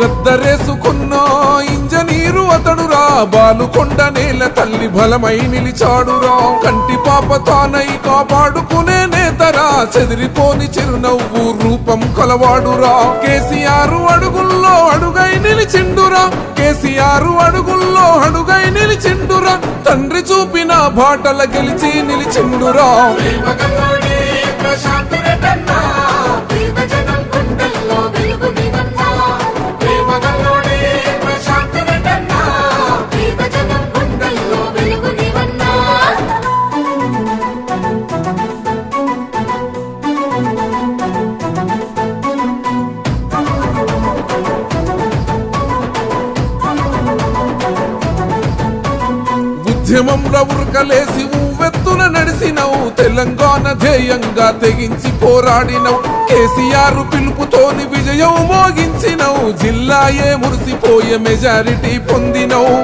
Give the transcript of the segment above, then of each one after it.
గద్దరేసుకున్న engineer అతడురా బాలుకొండ నేల తల్లి బలమై నిలిచాడురా కంటి పాప తానై కాపాడుకునే నేతరా చెదిరిపోని చిరునవ్వు రూపం కలవాడురా కేసీఆర్ అడుగుల్లో అడుగై నిలిచిండురా కేసీఆర్ అడుగుల్లో అడుగై నిలిచిండురా తండ్రి చూపిన బాటల గెలిచి నిలిచిండురా ప్రేమగల్లోనే ప్రశాంత్ రెడ్డన్నా పేద జనం గుండెల్లో వెలుగు నివన్నా ప్రేమగల్లోనే ప్రశాంత్ రెడ్డన్నా పేద జనం గుండెల్లో వెలుగు నివన్నా ఉద్యమంలో ఉరకలేసి ఉవ్వెత్తున నడిసినవు తెలంగాణ ధ్యేయంగా తెగించి పోరాడినవు కేసీఆర్ పిలుపుతోని విజయం మోగించినవు జిల్లాయే మురిసిపోయే మెజారిటీ పొందినవు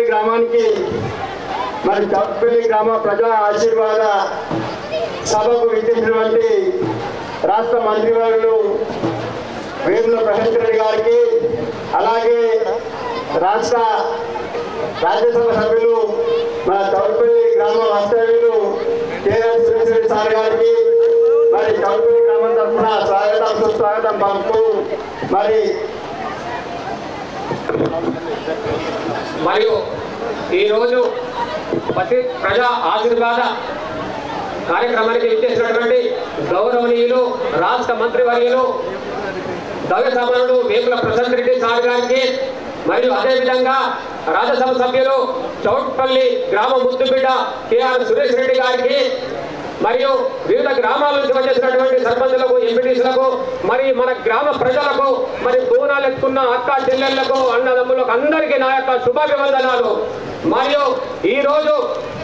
చౌట్పల్లి గ్రామానికి మరి చౌట్పల్లి గ్రామ ప్రజా ఆశీర్వాద సభకు విచ్చేసినటువంటి రాష్ట్ర మంత్రివర్యులు వేముల ప్రశాంత్ రెడ్డి గారికి అలాగే రాష్ట్ర రాజ్యసభ సభ్యులు మన చౌట్పల్లి గ్రామ వాస్తవ్యులు కేఆర్ సురేష్ రెడ్డి సార్ గారికి మరి చౌట్పల్లి గ్రామం తరఫున స్వాగతం సుస్వాగతం పంపుతూ మరి మరియు ఈరోజు ప్రతి ప్రజా ఆశీర్వాద కార్యక్రమానికి ఇచ్చేసినటువంటి గౌరవనీయులు రాష్ట్ర మంత్రివర్యులు దవ్య సభనుడు వేముల ప్రశాంత్ రెడ్డి సార్ గారికి మరియు అదేవిధంగా రాజ్యసభ సభ్యులు చౌట్పల్లి గ్రామ ముద్దుబిడ్డ కేఆర్ సురేష్ రెడ్డి గారికి మరియు వివిధ గ్రామాల నుంచి వచ్చేసినటువంటి సర్పంచులకు ఎంపీటీసీలకు మరి మన గ్రామ ప్రజలకు మరి బోనాలు ఎత్తుకున్న అక్క చెల్లెళ్లకు అన్నదమ్ములకు అందరికీ నా యొక్క శుభాభివందనాలు మరియు ఈ రోజు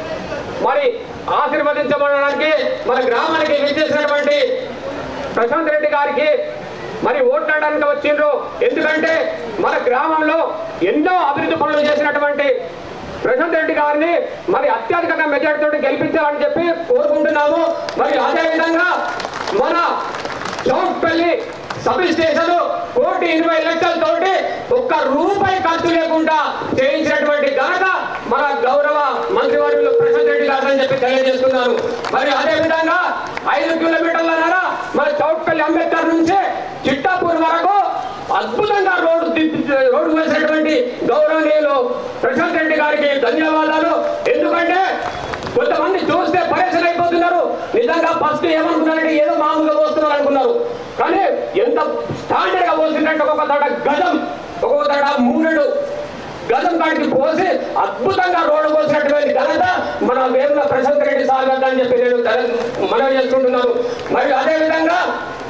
మరి ఆశీర్వదించబడడానికి మన గ్రామానికి విచ్చేసినటువంటి ప్రశాంత్ రెడ్డి గారికి మరి ఓట్లాడడానికి వచ్చిండ్రు ఎందుకంటే మన గ్రామంలో ఎన్నో అభివృద్ధి పనులు చేసినటువంటి ప్రశాంత్ రెడ్డి గారిని మరి అత్యధికంగా మెజార్టీతో గెలిపించాలని చెప్పి కోరుకుంటున్నాము మరి అదేవిధంగా మన చౌట్పల్లి సబ్ స్టేషన్ కోటి ఇరవై లక్షలతోటి ఒక్క రూపాయి ఖర్చు లేకుండా చేయించినటువంటి ఘనత మన గౌరవ మంత్రివర్యులు ప్రశాంత్ రెడ్డి గారు అని చెప్పి తెలియజేస్తున్నాను మరి అదే విధంగా ఐదు కిలోమీటర్ల మన చౌట్పల్లి అంబేద్కర్ నుంచి చిట్టాపూర్ వరకు అద్భుతంగా రోడ్డు దిద్దు- రోడ్డు వేసినటువంటి గౌరవనీయులు ప్రశాంత్ రెడ్డి గారికి ధన్యవాదాలు ఎందుకంటే కొంతమంది చూస్తే పరేషన్ అయిపోతున్నారు నిజంగా ఫస్ట్ ఏమనుకున్నారంటే ఏదో మామూలుగా పోస్తున్నారు అనుకున్నారు కానీ ఎంత స్టాండర్డ్ గా పోసిందంటే ఒక్కొక్క తడ గజం ఒక్కొక్క తడ మూడు గజం కాడికి పోసి అద్భుతంగా రోడ్డు పోసినటువంటి ఘనత మన వేముల ప్రశాంత్ రెడ్డి సార్ గారు అని చెప్పి నేను తెల- మనవి చేసుకుంటున్నాను మరియు అదే విధంగా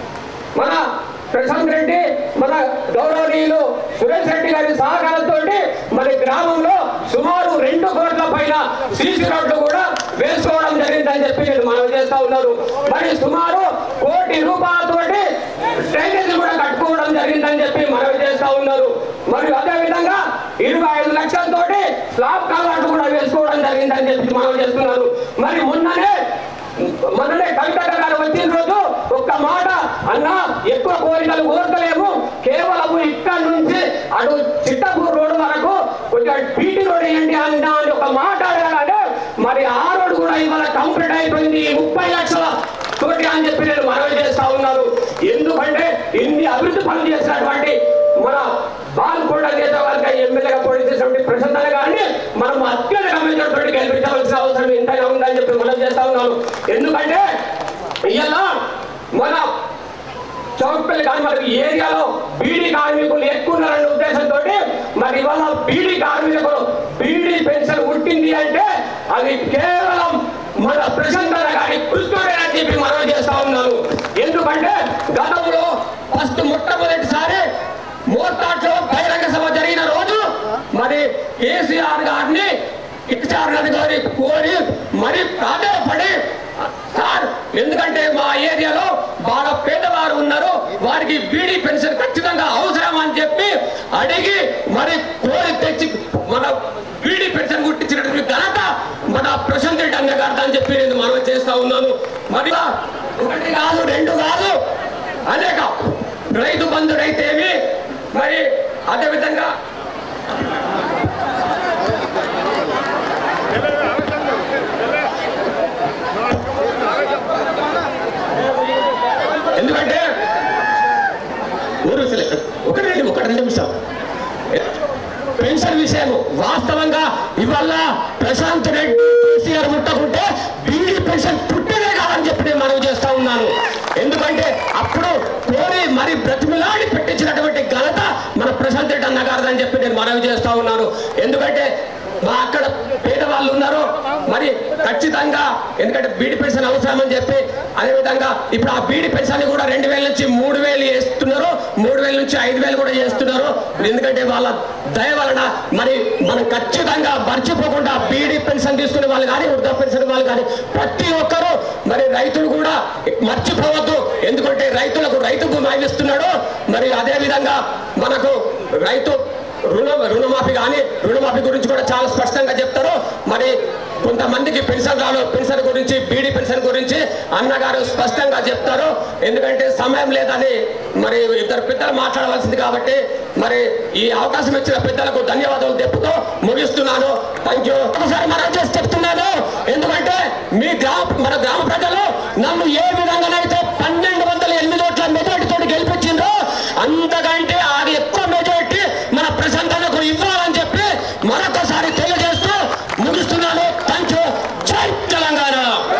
మన ప్రశాంత్ రెడ్డి మన గౌరవనీయులు సురేష్ రెడ్డి గారి సహకారంతో మన గ్రామంలో సుమారు రెండు కోట్ల పైన సీసీ రోడ్లు కూడా వేసుకోవడం జరిగిందని చెప్పి నేను మనవి చేస్తా ఉన్నారు మరి సుమారు కోటి రూపాయలతోటి డ్రైనేజ్ కూడా కట్టుకోవడం జరిగిందని చెప్పి మనవి చేస్తా ఉన్నారు మరియు అదే విధంగా ఇరవై ఐదు లక్షలతోటి స్లాబ్ కలవాటు కూడా వేసుకోవడం జరిగిందని చెప్పి మనవి చేస్తున్నారు మరి మొన్ననే మొన్ననే కవితక్క గారు వచ్చిన రోజు ఒక్క మాట అన్నా ఎక్కువ కోరికలు కోరతలేము కేవలం ఇక్కడ నుంచి అటు చిట్టపూర్ రోడ్డు వరకు కొంచెం పీటీ రోడ్ వేయండి అన్నా అని ఒక మాట అడగాలంటే మరి ఆ రోడ్డు కూడా ఇవాళ కంప్లీట్ అయిపోయింది ముప్పై లక్షల తోటి అని చెప్పి నేను మనవి చేస్తా ఉన్నాను ఎందుకంటే ఇన్ని అభివృద్ధి పనులు చేసినటువంటి మన బాల్కొండ నియోజకవర్గ ఎమ్మెల్యేగా పోటీ చేసినటువంటి ప్రశాంత్ గారిని మనం అత్యధిక మెజార్టీ గెలిపించవలసిన అవసరం ఎంతైనా ఉందని చెప్పి మనం చేస్తా ఉన్నాను ఎందుకంటే ఇలా మన చౌట్పల్లి కానీ మనకి ఏరియాలో బీడీ కార్మికులు ఎక్కువ ఉన్నారనే ఉద్దేశంతో మరి ఇవాళ బీడీ కార్మికులు బీడీ పెన్షన్ పుట్టింది అంటే అది కేవలం మన ప్రశాంతన గారి కృష్ణుడే అని చెప్పి మనం చేస్తా ఉన్నాను ఎందుకంటే గతంలో ఫస్ట్ మొట్టమొదటిసారి మోర్తాట్లో బహిరంగ సభ జరిగిన రోజు మరి కేసీఆర్ గారిని ఇచ్చారు గారి కోరి మరి ప్రాధాన్యపడి సార్ ఎందుకంటే మా ఏరియాలో బాగా పేదవారు ఉన్నారు వారికి బీడీ పెన్షన్ ఖచ్చితంగా అవసరం అని చెప్పి అడిగి మరి కోరి తెచ్చి మన బీడీ పెన్షన్ గుర్తించినటువంటి ఘనత మన ప్రశాంత్ రెడ్డి అన్న గారు అని చెప్పి నేను మనం చేస్తా ఉన్నాను మరి ఒకటి కాదు రెండు కాదు అనేక రైతు బంధుడైతేమి మరి అదేవిధంగా ఎందుకంటే ఊరు ఒకటి రెండు ఒకటి రెండు నిమిషం పెన్షన్ విషయం వాస్తవంగా ఇవాళ ప్రశాంత్ రెడ్డి కేసీఆర్ ముట్టకుంటే బీడీ పెన్షన్ పుట్టేదే కాదని చెప్పి నేను మనవి చేస్తా ఉన్నాను ఎందుకంటే అప్పుడు కోరి మరి బ్రతిమిలాడి పెట్టించినటువంటి ఘనత మన ప్రశాంత్ రెడ్డి అన్నగారు అని చెప్పి నేను మనవి చేస్తా ఉన్నాను ఎందుకంటే మా అక్కడ పేదవాళ్ళు ఉన్నారు మరి ఖచ్చితంగా ఎందుకంటే బీడి పెన్షన్ అవసరం అని చెప్పి అదేవిధంగా ఇప్పుడు ఆ బీడి పెన్షన్ కూడా రెండు వేల నుంచి మూడు వేలు చేస్తున్నారు మూడు వేల నుంచి ఐదు వేలు కూడా చేస్తున్నారు ఎందుకంటే వాళ్ళ దయ వలన మరి మనం ఖచ్చితంగా మర్చిపోకుండా బీడీ పెన్షన్ తీసుకునే వాళ్ళు కానీ వృద్ధ పెన్షన్ వాళ్ళు కానీ ప్రతి ఒక్కరూ మరి రైతులు కూడా మర్చిపోవద్దు ఎందుకంటే రైతులకు రైతు భూమి ఇస్తున్నాడు మరి అదే విధంగా మనకు రైతు రుణ రుణమాఫీ కానీ రుణమాఫీ గురించి కూడా చాలా స్పష్టంగా చెప్తారు మరి కొంతమందికి పెన్షన్ రాలు పెన్షన్ గురించి బీడీ పెన్షన్ గురించి అన్నగారు స్పష్టంగా చెప్తారు ఎందుకంటే సమయం లేదని మరి ఇద్దరు పెద్దలు మాట్లాడవలసింది కాబట్టి మరి ఈ అవకాశం ఇచ్చిన పెద్దలకు ధన్యవాదాలు చెప్పుతూ ముగిస్తున్నాను థ్యాంక్ యూ ఒకసారి మనం చేసి చెప్తున్నాను ఎందుకంటే మీ గ్రామ మన గ్రామ ప్రజలు నన్ను ఏ విధంగానైతే పన్నెండు వందల ఎనిమిది ఓట్ల మెజార్టీతో గెలిపించిందో అంతకంటే అది ఎక్కువ మెజార్టీ మన ప్రశాంతతకు ఇవ్వాలని చెప్పి మరొకసారి తెలియజేస్తూ ముగిస్తున్నాను థ్యాంక్ యూ జై తెలంగాణ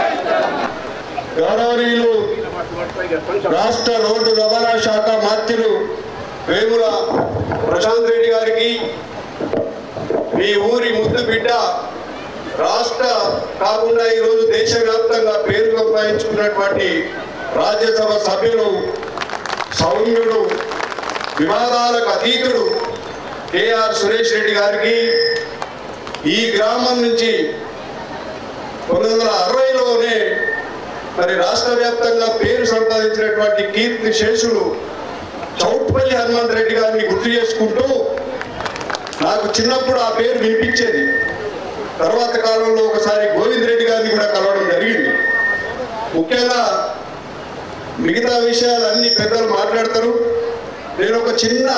గౌరవనీయులు రాష్ట్ర రోడ్డు రవాణా శాఖ మంత్రులు వేముల ప్రశాంత్ రెడ్డి గారికి మీ ఊరి ముద్దు బిడ్డ రాష్ట్ర కాకుండా ఈరోజు దేశవ్యాప్తంగా పేరు సంపాదించుకున్నటువంటి రాజ్యసభ సభ్యులు సౌమ్యుడు వివాదాలకు అతీతుడు కేఆర్ సురేష్ రెడ్డి గారికి ఈ గ్రామం నుంచి పంతొమ్మిది వందల అరవైలోనే మరి రాష్ట్ర వ్యాప్తంగా పేరు సంపాదించినటువంటి కీర్తి శేషులు చౌట్పల్లి హనుమంత్ రెడ్డి గారిని గుర్తు చేసుకుంటూ నాకు చిన్నప్పుడు ఆ పేరు వినిపించేది తర్వాత కాలంలో ఒకసారి గోవింద్ రెడ్డి గారిని కూడా కలవడం జరిగింది ముఖ్యంగా మిగతా విషయాలన్నీ పెద్దలు మాట్లాడతారు నేను ఒక చిన్న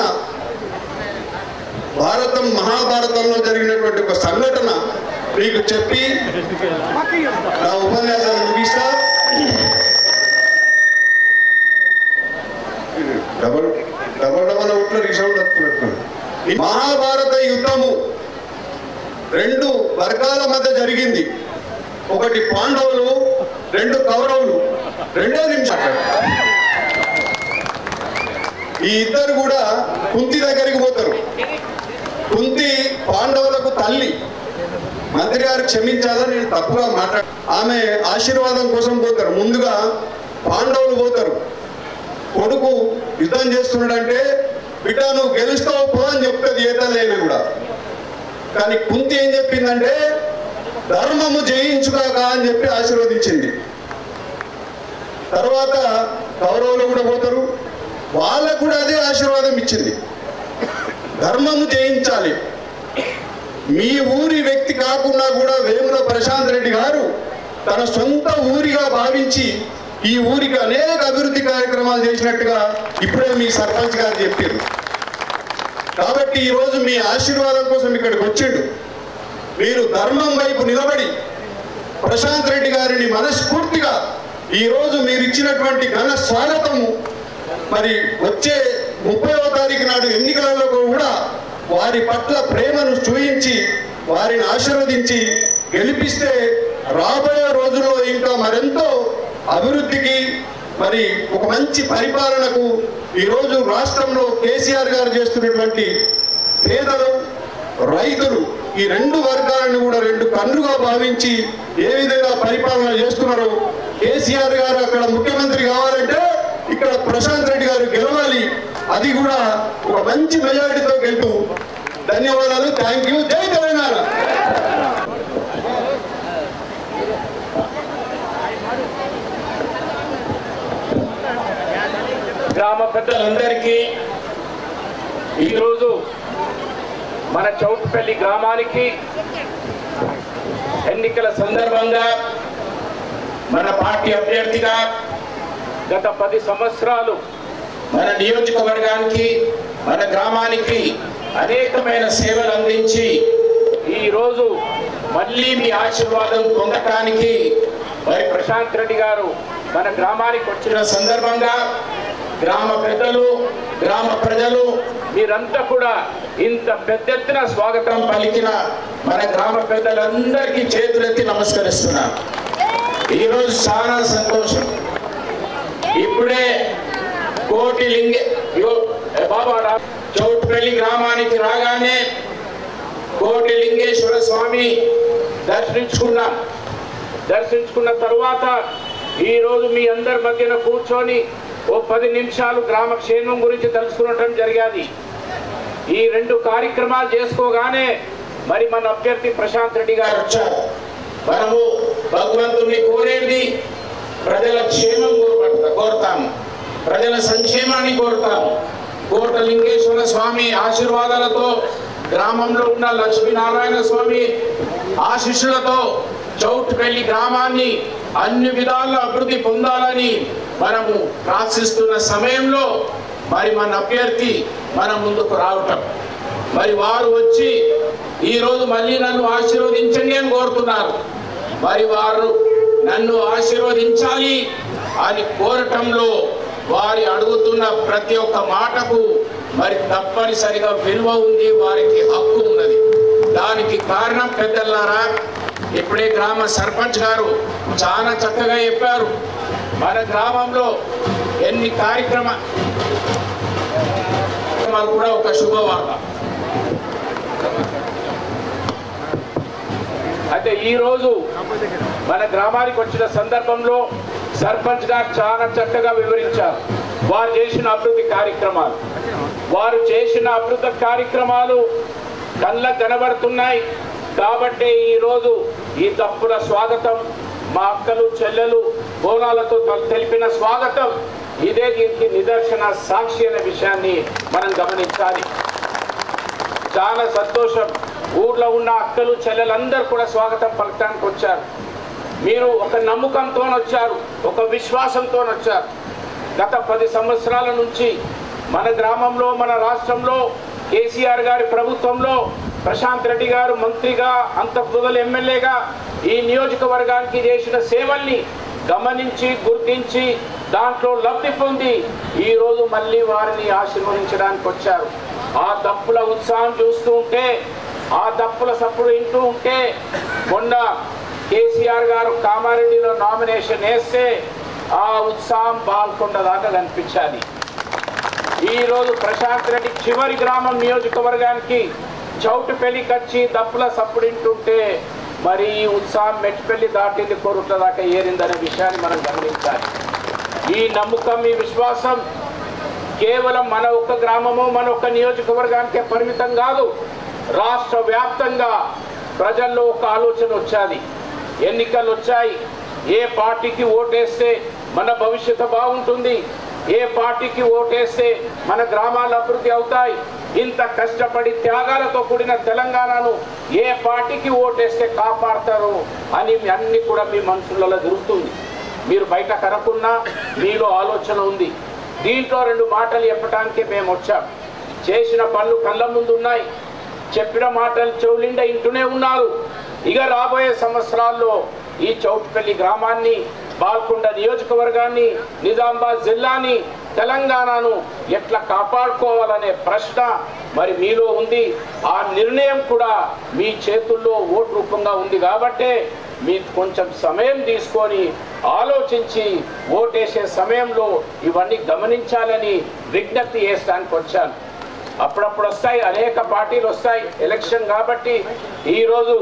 భారతం మహాభారతంలో జరిగినటువంటి ఒక సంఘటన మీకు చెప్పి నా ఉపన్యాసాన్ని ముగిస్తా డబల్ డబల్ డబల్ అవుట్లో రిసౌండ్ వస్తున్నట్టు ఈ మహాభారత యుద్ధము రెండు వర్గాల మధ్య జరిగింది ఒకటి పాండవులు రెండు కౌరవులు రెండో నిమిషం ఈ ఇద్దరు కూడా కుంతి దగ్గరికి పోతారు కుంతి పాండవులకు తల్లి మంత్రి గారు క్షమించాలా నేను తప్పుగా మాట్లాడ ఆమె ఆశీర్వాదం కోసం పోతారు ముందుగా పాండవులు పోతారు కొడుకు యుద్ధం చేస్తున్నాడంటే బిడ్డ నువ్వు గెలుస్తావు పో అని చెప్తుంది ఏ తల్లి కూడా కానీ కుంతి ఏం చెప్పిందంటే ధర్మము జయించుగాక అని చెప్పి ఆశీర్వదించింది తర్వాత కౌరవులు కూడా పోతారు వాళ్ళకు కూడా అదే ఆశీర్వాదం ఇచ్చింది ధర్మము జయించాలి మీ ఊరి వ్యక్తి కాకుండా కూడా వేముల ప్రశాంత్ రెడ్డి గారు తన సొంత ఊరిగా భావించి ఈ ఊరికి అనేక అభివృద్ధి కార్యక్రమాలు చేసినట్టుగా ఇప్పుడే మీ సర్పంచ్ గారు చెప్పారు కాబట్టి ఈరోజు మీ ఆశీర్వాదం కోసం ఇక్కడికి వచ్చిండు మీరు ధర్మం వైపు నిలబడి ప్రశాంత్ రెడ్డి గారిని మనస్ఫూర్తిగా ఈరోజు మీరు ఇచ్చినటువంటి ఘన స్వాగతము మరి వచ్చే ముప్పైవ తారీఖు నాడు ఎన్నికలలో కూడా వారి పట్ల ప్రేమను చూయించి వారిని ఆశీర్వదించి గెలిపిస్తే రాబోయే రోజుల్లో ఇంకా మరెంతో అభివృద్ధికి మరి ఒక మంచి పరిపాలనకు ఈరోజు రాష్ట్రంలో కేసీఆర్ గారు చేస్తున్నటువంటి పేదలు రైతులు ఈ రెండు వర్గాలను కూడా రెండు కన్నుగా భావించి ఏ విధంగా పరిపాలన చేస్తున్నారో కేసీఆర్ గారు అక్కడ ముఖ్యమంత్రి కావాలంటే ఇక్కడ ప్రశాంత్ రెడ్డి గారు గెలవాలి అది కూడా ఒక మంచి మెజారిటీతో గెలుపు ధన్యవాదాలు థ్యాంక్ యూ జై తెలంగాణ గ్రామ పెద్దలందరికీ ఈరోజు మన చౌటుపల్లి గ్రామానికి ఎన్నికల సందర్భంగా మన పార్టీ అభ్యర్థిగా గత పది సంవత్సరాలు మన నియోజకవర్గానికి మన గ్రామానికి అనేకమైన సేవలు అందించి ఈరోజు మళ్ళీ మీ ఆశీర్వాదం పొందటానికి మరి ప్రశాంత్ రెడ్డి గారు మన గ్రామానికి వచ్చిన సందర్భంగా గ్రామ పెద్దలు గ్రామ ప్రజలు మీరంతా కూడా ఇంత పెద్ద ఎత్తున స్వాగతం పలికిన మన గ్రామ పెద్దలందరికీ చేతులెత్తి నమస్కరిస్తున్నాను ఈరోజు చాలా సంతోషం ఇప్పుడే కోటి లింగే యో- బాబా రా- చౌట్పల్లి గ్రామానికి రాగానే కోటి లింగేశ్వర స్వామి దర్శించుకున్నాం దర్శించుకున్న తరువాత ఈ రోజు మీ అందరి మధ్యన కూర్చొని ఓ పది నిమిషాలు గ్రామ క్షేమం గురించి తెలుసుకునటం జరిగాది ఈ రెండు కార్యక్రమాలు చేసుకోగానే మరి మన అభ్యర్థి ప్రశాంత్ రెడ్డి గారు వచ్చారు మనము భగవంతుని కోరేది ప్రజల క్షేమం కోరుకుంటా- కోరుతాము ప్రజల సంక్షేమాన్ని కోరుతాము కోటలింగేశ్వర స్వామి ఆశీర్వాదాలతో గ్రామంలో ఉన్న లక్ష్మీనారాయణ స్వామి ఆశీస్సులతో చౌటుపల్లి గ్రామాన్ని అన్ని విధాల అభివృద్ధి పొందాలని మనము ప్రార్థిస్తున్న సమయంలో మరి మన అభ్యర్థి మన ముందుకు రావటం మరి వారు వచ్చి ఈరోజు మళ్ళీ నన్ను ఆశీర్వదించండి అని కోరుతున్నారు మరి వారు నన్ను ఆశీర్వదించాలి అని కోరటంలో వారి అడుగుతున్న ప్రతి ఒక్క మాటకు మరి తప్పనిసరిగా విలువ ఉంది వారికి హక్కు ఉన్నది దానికి కారణం పెద్దలారా ఇప్పుడే గ్రామ సర్పంచ్ గారు చాలా చక్కగా చెప్పారు మన గ్రామంలో ఎన్ని కార్యక్రమ కార్యక్రమాలు కూడా ఒక శుభవార్త అయితే ఈ రోజు మన గ్రామానికి వచ్చిన సందర్భంలో సర్పంచ్ గారు చాలా చక్కగా వివరించారు వారు చేసిన అభివృద్ధి కార్యక్రమాలు వారు చేసిన అభివృద్ధి కార్యక్రమాలు కళ్ళకు కనబడుతున్నాయి కాబట్టి ఈ రోజు ఈ తప్పుల స్వాగతం మా అక్కలు చెల్లెలు బోనాలతో తె- తెలిపిన స్వాగతం ఇదే దీనికి నిదర్శన సాక్షి అనే విషయాన్ని మనం గమనించాలి చాలా సంతోషం ఊర్లో ఉన్న అక్కలు చెల్లెలందరూ కూడా స్వాగతం పలకడానికి వచ్చారు మీరు ఒక నమ్మకంతో వచ్చారు ఒక విశ్వాసంతో వచ్చారు గత పది సంవత్సరాల నుంచి మన గ్రామంలో మన రాష్ట్రంలో కేసీఆర్ గారి ప్రభుత్వంలో ప్రశాంత్ రెడ్డి గారు మంత్రిగా అంతకు మొదలు ఎమ్మెల్యేగా ఈ నియోజకవర్గానికి చేసిన సేవల్ని గమనించి గుర్తించి దాంట్లో లబ్ధి పొంది ఈ రోజు మళ్ళీ వారిని ఆశీర్వదించడానికి వచ్చారు ఆ దప్పుల ఉత్సాహం చూస్తూ ఉంటే ఆ దప్పుల సప్పుడు వింటూ ఉంటే మొన్న కేసీఆర్ గారు కామారెడ్డిలో నామినేషన్ వేస్తే ఆ ఉత్సాహం బాల్కొండ దాకా కనిపించాలి ఈ రోజు ప్రశాంత్ రెడ్డి చివరి గ్రామం నియోజకవర్గానికి చౌటుపల్లి కచ్చి దప్పుల సప్పుడింటుంటే మరి ఈ ఉత్సాహం మెట్టిపల్లి దాటింది కోరుట్ల దాకా ఏరిందనే విషయాన్ని మనం గమనించాలి ఈ నమ్మకం ఈ విశ్వాసం కేవలం మన ఒక్క గ్రామము మన ఒక్క నియోజకవర్గానికే పరిమితం కాదు రాష్ట్ర వ్యాప్తంగా ప్రజల్లో ఒక ఆలోచన వచ్చాది ఎన్నికలు వచ్చాయి ఏ పార్టీకి ఓటేస్తే మన భవిష్యత్తు బాగుంటుంది ఏ పార్టీకి ఓటేస్తే మన గ్రామాలు అభివృద్ధి అవుతాయి ఇంత కష్టపడి త్యాగాలతో కూడిన తెలంగాణను ఏ పార్టీకి ఓటేస్తే కాపాడతారు అని మీ అన్ని కూడా మీ మనసులలో జరుగుతుంది మీరు బయట కనకున్నా మీలో ఆలోచన ఉంది దీంట్లో రెండు మాటలు చెప్పడానికి మేము వచ్చాం చేసిన పనులు కళ్ళ ముందు ఉన్నాయి చెప్పిన మాటలు చెవులిండ ఇంటూనే ఉన్నారు ఇక రాబోయే సంవత్సరాల్లో ఈ చౌటుపల్లి గ్రామాన్ని బాల్కొండ నియోజకవర్గాన్ని నిజామాబాద్ జిల్లాని తెలంగాణను ఎట్లా కాపాడుకోవాలనే ప్రశ్న మరి మీలో ఉంది ఆ నిర్ణయం కూడా మీ చేతుల్లో ఓటు రూపంగా ఉంది కాబట్టే మీరు కొంచెం సమయం తీసుకొని ఆలోచించి ఓటేసే సమయంలో ఇవన్నీ గమనించాలని విజ్ఞప్తి చేసడానికి వచ్చాను అప్పుడప్పుడు వస్తాయి అనేక పార్టీలు వస్తాయి ఎలక్షన్ కాబట్టి ఈరోజు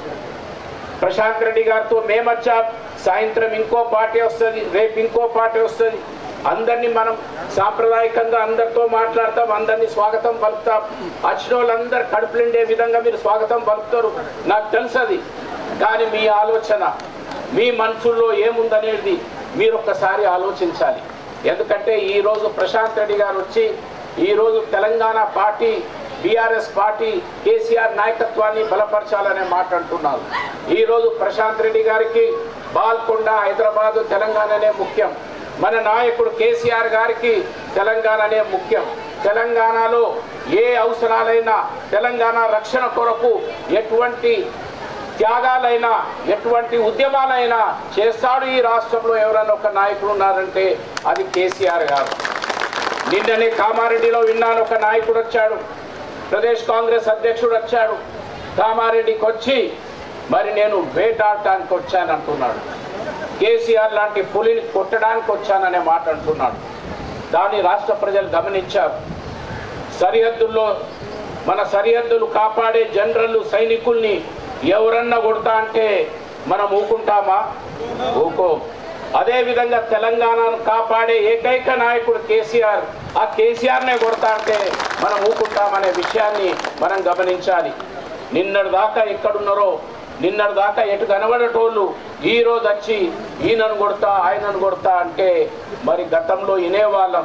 ప్రశాంత్ రెడ్డి గారితో మేము వచ్చాం సాయంత్రం ఇంకో పార్టీ వస్తుంది రేపు ఇంకో పార్టీ వస్తుంది అందరినీ మనం సాంప్రదాయకంగా అందరితో మాట్లాడతాం అందరినీ స్వాగతం పలుకుతాం వచ్చిన వాళ్ళందరూ కడుపు నిండే విధంగా మీరు స్వాగతం పలుకుతారు నాకు తెలుసు అది కానీ మీ ఆలోచన మీ మనసుల్లో ఏముందనేది మీరు ఒక్కసారి ఆలోచించాలి ఎందుకంటే ఈ రోజు ప్రశాంత్ రెడ్డి గారు వచ్చి ఈ రోజు తెలంగాణ పార్టీ బీఆర్ఎస్ పార్టీ కేసీఆర్ నాయకత్వాన్ని బలపరచాలనే మాట అంటున్నారు ఈ రోజు ప్రశాంత్ రెడ్డి గారికి బాల్కొండ హైదరాబాద్ తెలంగాణనే ముఖ్యం మన నాయకుడు కేసీఆర్ గారికి తెలంగాణనే ముఖ్యం తెలంగాణలో ఏ అవసరాలైనా తెలంగాణ రక్షణ కొరకు ఎటువంటి త్యాగాలైనా ఎటువంటి ఉద్యమాలైనా చేస్తాడు ఈ రాష్ట్రంలో ఎవరైనా ఒక నాయకుడు ఉన్నారంటే అది కేసీఆర్ గారు నిన్ననే కామారెడ్డిలో విన్నాను ఒక నాయకుడు వచ్చాడు ప్రదేశ్ కాంగ్రెస్ అధ్యక్షుడు వచ్చాడు కామారెడ్డికి వచ్చి మరి నేను వేటాడటానికి వచ్చాను అంటున్నాడు కేసీఆర్ లాంటి పులిని కొట్టడానికి వచ్చాననే మాట అంటున్నాడు దాన్ని రాష్ట్ర ప్రజలు గమనించారు సరిహద్దుల్లో మన సరిహద్దులు కాపాడే జనరల్ సైనికుల్ని ఎవరన్నా కొడతా అంటే మనం ఊకుంటామా ఊకో అదే విధంగా తెలంగాణను కాపాడే ఏకైక నాయకుడు కేసీఆర్ ఆ కేసీఆర్నే కొడతా అంటే మనం ఊకుంటామనే విషయాన్ని మనం గమనించాలి నిన్నటి దాకా ఎక్కడున్నారో నిన్నటి దాకా ఎటు కనబడేటోళ్ళు ఈ రోజు వచ్చి ఈయనను కొడతా ఆయనను కొడతా అంటే మరి గతంలో వినేవాళ్ళం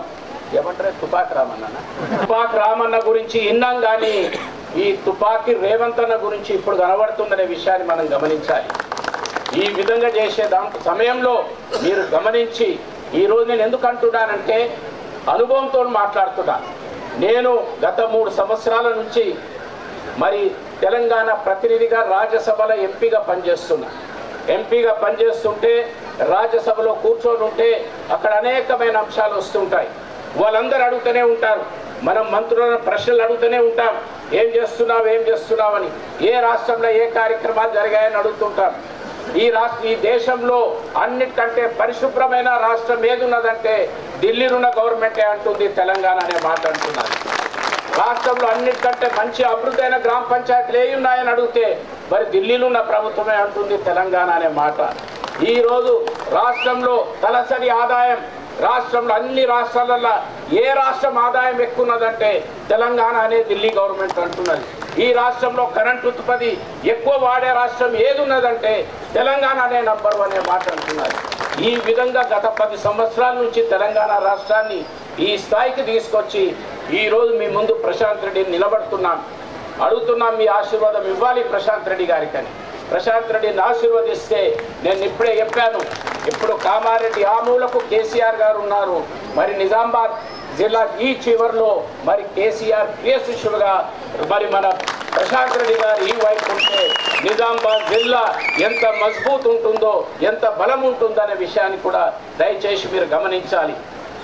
ఏమంటారు తుపాకి రామన్న తుపాకి రామన్న గురించి విన్నాం కానీ ఈ తుపాకి రేవంత్ అన్న గురించి ఇప్పుడు కనబడుతుందనే విషయాన్ని మనం గమనించాలి ఈ విధంగా చేసే దాంట్లో సమయంలో మీరు గమనించి ఈ రోజు నేను ఎందుకు అంటున్నానంటే అనుభవంతో మాట్లాడుతున్నాను నేను గత మూడు సంవత్సరాల నుంచి మరి తెలంగాణ ప్రతినిధిగా రాజ్యసభలో ఎంపీగా పనిచేస్తున్నా ఎంపీగా పనిచేస్తుంటే రాజ్యసభలో కూర్చొని ఉంటే అక్కడ అనేకమైన అంశాలు వస్తుంటాయి వాళ్ళందరూ అడుగుతూనే ఉంటారు మనం మంత్రులను ప్రశ్నలు అడుగుతూనే ఉంటాం ఏం చేస్తున్నావు ఏం చేస్తున్నావని ఏ రాష్ట్రంలో ఏ కార్యక్రమాలు జరిగాయని అడుగుతుంటాం ఈ రాష్ట్ర ఈ దేశంలో అన్నిటికంటే పరిశుభ్రమైన రాష్ట్రం ఏదున్నదంటే ఢిల్లీలో ఉన్న గవర్నమెంటే అంటుంది తెలంగాణ అనే మాట అంటున్నారు రాష్ట్రంలో అన్నిటికంటే మంచి అభివృద్ధి అయిన గ్రామ పంచాయతీలు ఏ ఉన్నాయని అడిగితే మరి ఢిల్లీలో ఉన్న ప్రభుత్వమే అంటుంది తెలంగాణ అనే మాట ఈ రోజు రాష్ట్రంలో తలసరి ఆదాయం రాష్ట్రంలో అన్ని రాష్ట్రాలలో ఏ రాష్ట్రం ఆదాయం ఎక్కువ ఉన్నదంటే తెలంగాణ అనే ఢిల్లీ గవర్నమెంట్ అంటున్నది ఈ రాష్ట్రంలో కరెంట్ ఉత్పత్తి ఎక్కువ వాడే రాష్ట్రం ఏది ఉన్నదంటే తెలంగాణ అనే నంబర్ వన్ అనే మాట అంటున్నది ఈ విధంగా గత పది సంవత్సరాల నుంచి తెలంగాణ రాష్ట్రాన్ని ఈ స్థాయికి తీసుకొచ్చి ఈ రోజు మీ ముందు ప్రశాంత్ రెడ్డిని నిలబడుతున్నాం అడుగుతున్నాం మీ ఆశీర్వాదం ఇవ్వాలి ప్రశాంత్ రెడ్డి గారికి అని ప్రశాంత్ రెడ్డిని ఆశీర్వదిస్తే నేను ఇప్పుడే చెప్పాను ఇప్పుడు కామారెడ్డి ఆ మూలకు కేసీఆర్ గారు ఉన్నారు మరి నిజామాబాద్ జిల్లా ఈ చివరిలో మరి కేసీఆర్ ప్రియ శిష్యులుగా మరి మన ప్రశాంత్ రెడ్డి గారు ఈ వైపు ఉంటే నిజామాబాద్ జిల్లా ఎంత మజబూత్ ఉంటుందో ఎంత బలం ఉంటుందనే విషయాన్ని కూడా దయచేసి మీరు గమనించాలి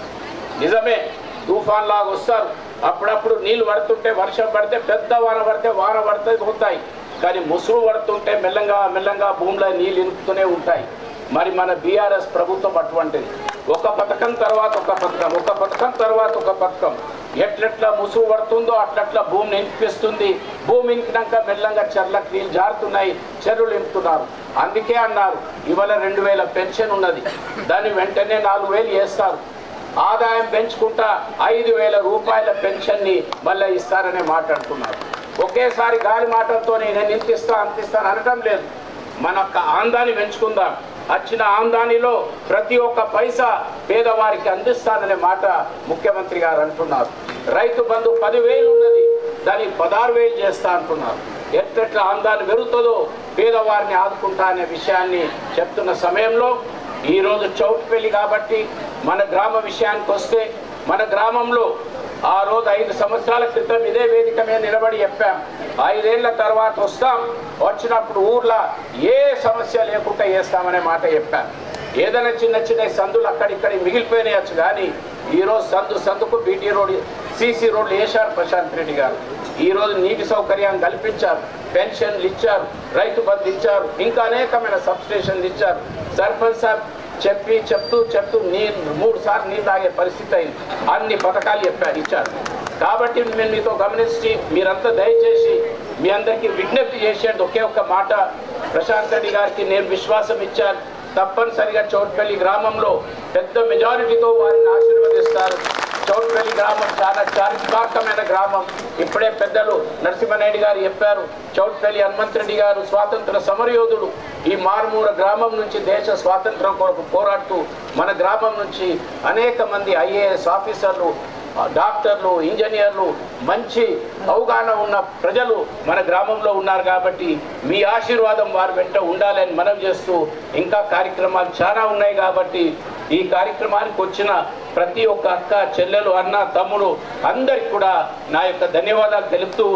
నిజమే తుఫాన్ లాగా వస్తారు అప్పుడప్పుడు నీళ్లు పడుతుంటే వర్షం పడితే పెద్ద వాన పడితే వాన పడితే పోతాయి కానీ ముసుగు పడుతుంటే మెల్లంగా మెల్లంగా భూమిలో నీళ్లు ఇనుకుతూనే ఉంటాయి మరి మన బీఆర్ఎస్ ప్రభుత్వం అటువంటిది ఒక పథకం తర్వాత ఒక పథకం ఒక పథకం తర్వాత ఒక పథకం ఎట్లెట్లా ముసుగు పడుతుందో అట్లట్లా భూమిని ఇంపిస్తుంది భూమి ఇంకినాక మెల్లంగా చెర్లకు నీళ్ళు జారుతున్నాయి చెరువులు ఇంపుతున్నారు అందుకే అన్నారు ఇవాళ రెండు వేల పెన్షన్ ఉన్నది దాన్ని వెంటనే నాలుగు వేలు వేస్తారు ఆదాయం పెంచుకుంటా ఐదు వేల రూపాయల పెన్షన్ ని మళ్ళీ ఇస్తారనే మాట అంటున్నారు ఒకేసారి గాలి మాటలతో నేను ఇంత ఇస్తా అంత ఇస్తాను అనటం లేదు మన యొక్క ఆందాన్ని పెంచుకుందాం వచ్చిన ఆందానిలో ప్రతి ఒక్క పైసా పేదవారికి అందిస్తాననే మాట ముఖ్యమంత్రి గారు అంటున్నారు రైతు బంధు పదివేలు ఉన్నది దానికి పదహారు వేలు చేస్తా అంటున్నారు ఎట్లెట్లా ఆందాన్ని పెరుగుతుందో పేదవారిని ఆదుకుంటా అనే విషయాన్ని చెప్తున్న సమయంలో ఈ రోజు చౌటుపల్లి కాబట్టి మన గ్రామ విషయానికి వస్తే మన గ్రామంలో ఆ రోజు ఐదు సంవత్సరాల క్రితం ఇదే వేదిక మీద నిలబడి చెప్పాం ఐదేళ్ల తర్వాత వస్తాం వచ్చినప్పుడు ఊర్లో ఏ సమస్య లేకుండా చేస్తామనే మాట చెప్పాం ఏదైనా చిన్న చిన్న సందులు అక్కడిక్కడ మిగిలిపోయినాయచ్చు కానీ ఈ రోజు సందు సందుకు బీటీ రోడ్ సీసీ రోడ్లు వేశారు ప్రశాంత్ రెడ్డి గారు ఈ రోజు నీటి సౌకర్యాన్ని కల్పించారు పెన్షన్లు ఇచ్చారు రైతు బంధు ఇచ్చారు ఇంకా అనేకమైన సబ్ స్టేషన్లు ఇచ్చారు సర్పంచ్ సార్ చెప్పి చెప్తూ చెప్తూ నీళ్ళు మూడు సార్లు నీళ్ళు తాగే పరిస్థితి అయింది అన్ని పథకాలు చెప్పారు ఇచ్చారు కాబట్టి మేము మీతో గమనించి మీరంతా దయచేసి మీ అందరికీ విజ్ఞప్తి చేసేది ఒకే ఒక్క మాట ప్రశాంత్ రెడ్డి గారికి నేను విశ్వాసం ఇచ్చాను తప్పనిసరిగా చౌట్పల్లి గ్రామంలో పెద్ద మెజారిటీతో వారిని ఆశీర్వదిస్తారు చౌట్పల్లి గ్రామం చాలా చారిత్రాత్మకమైన గ్రామం ఇప్పుడే పెద్దలు నరసింహనాయుడు గారు చెప్పారు చౌట్పల్లి హనుమంత్ రెడ్డి గారు స్వాతంత్ర సమరయోధుడు ఈ మారుమూల గ్రామం నుంచి దేశ స్వాతంత్రం కొరకు పోరాడుతూ మన గ్రామం నుంచి అనేక మంది ఐఏఎస్ ఆఫీసర్లు డాక్టర్లు ఇంజనీర్లు మంచి అవగాహన ఉన్న ప్రజలు మన గ్రామంలో ఉన్నారు కాబట్టి మీ ఆశీర్వాదం వారి వెంట ఉండాలని మనం చేస్తూ ఇంకా కార్యక్రమాలు చాలా ఉన్నాయి కాబట్టి ఈ కార్యక్రమానికి వచ్చిన ప్రతి ఒక్క అక్క చెల్లెలు అన్న తమ్ముడు అందరికి కూడా నా యొక్క ధన్యవాదాలు తెలుపుతూ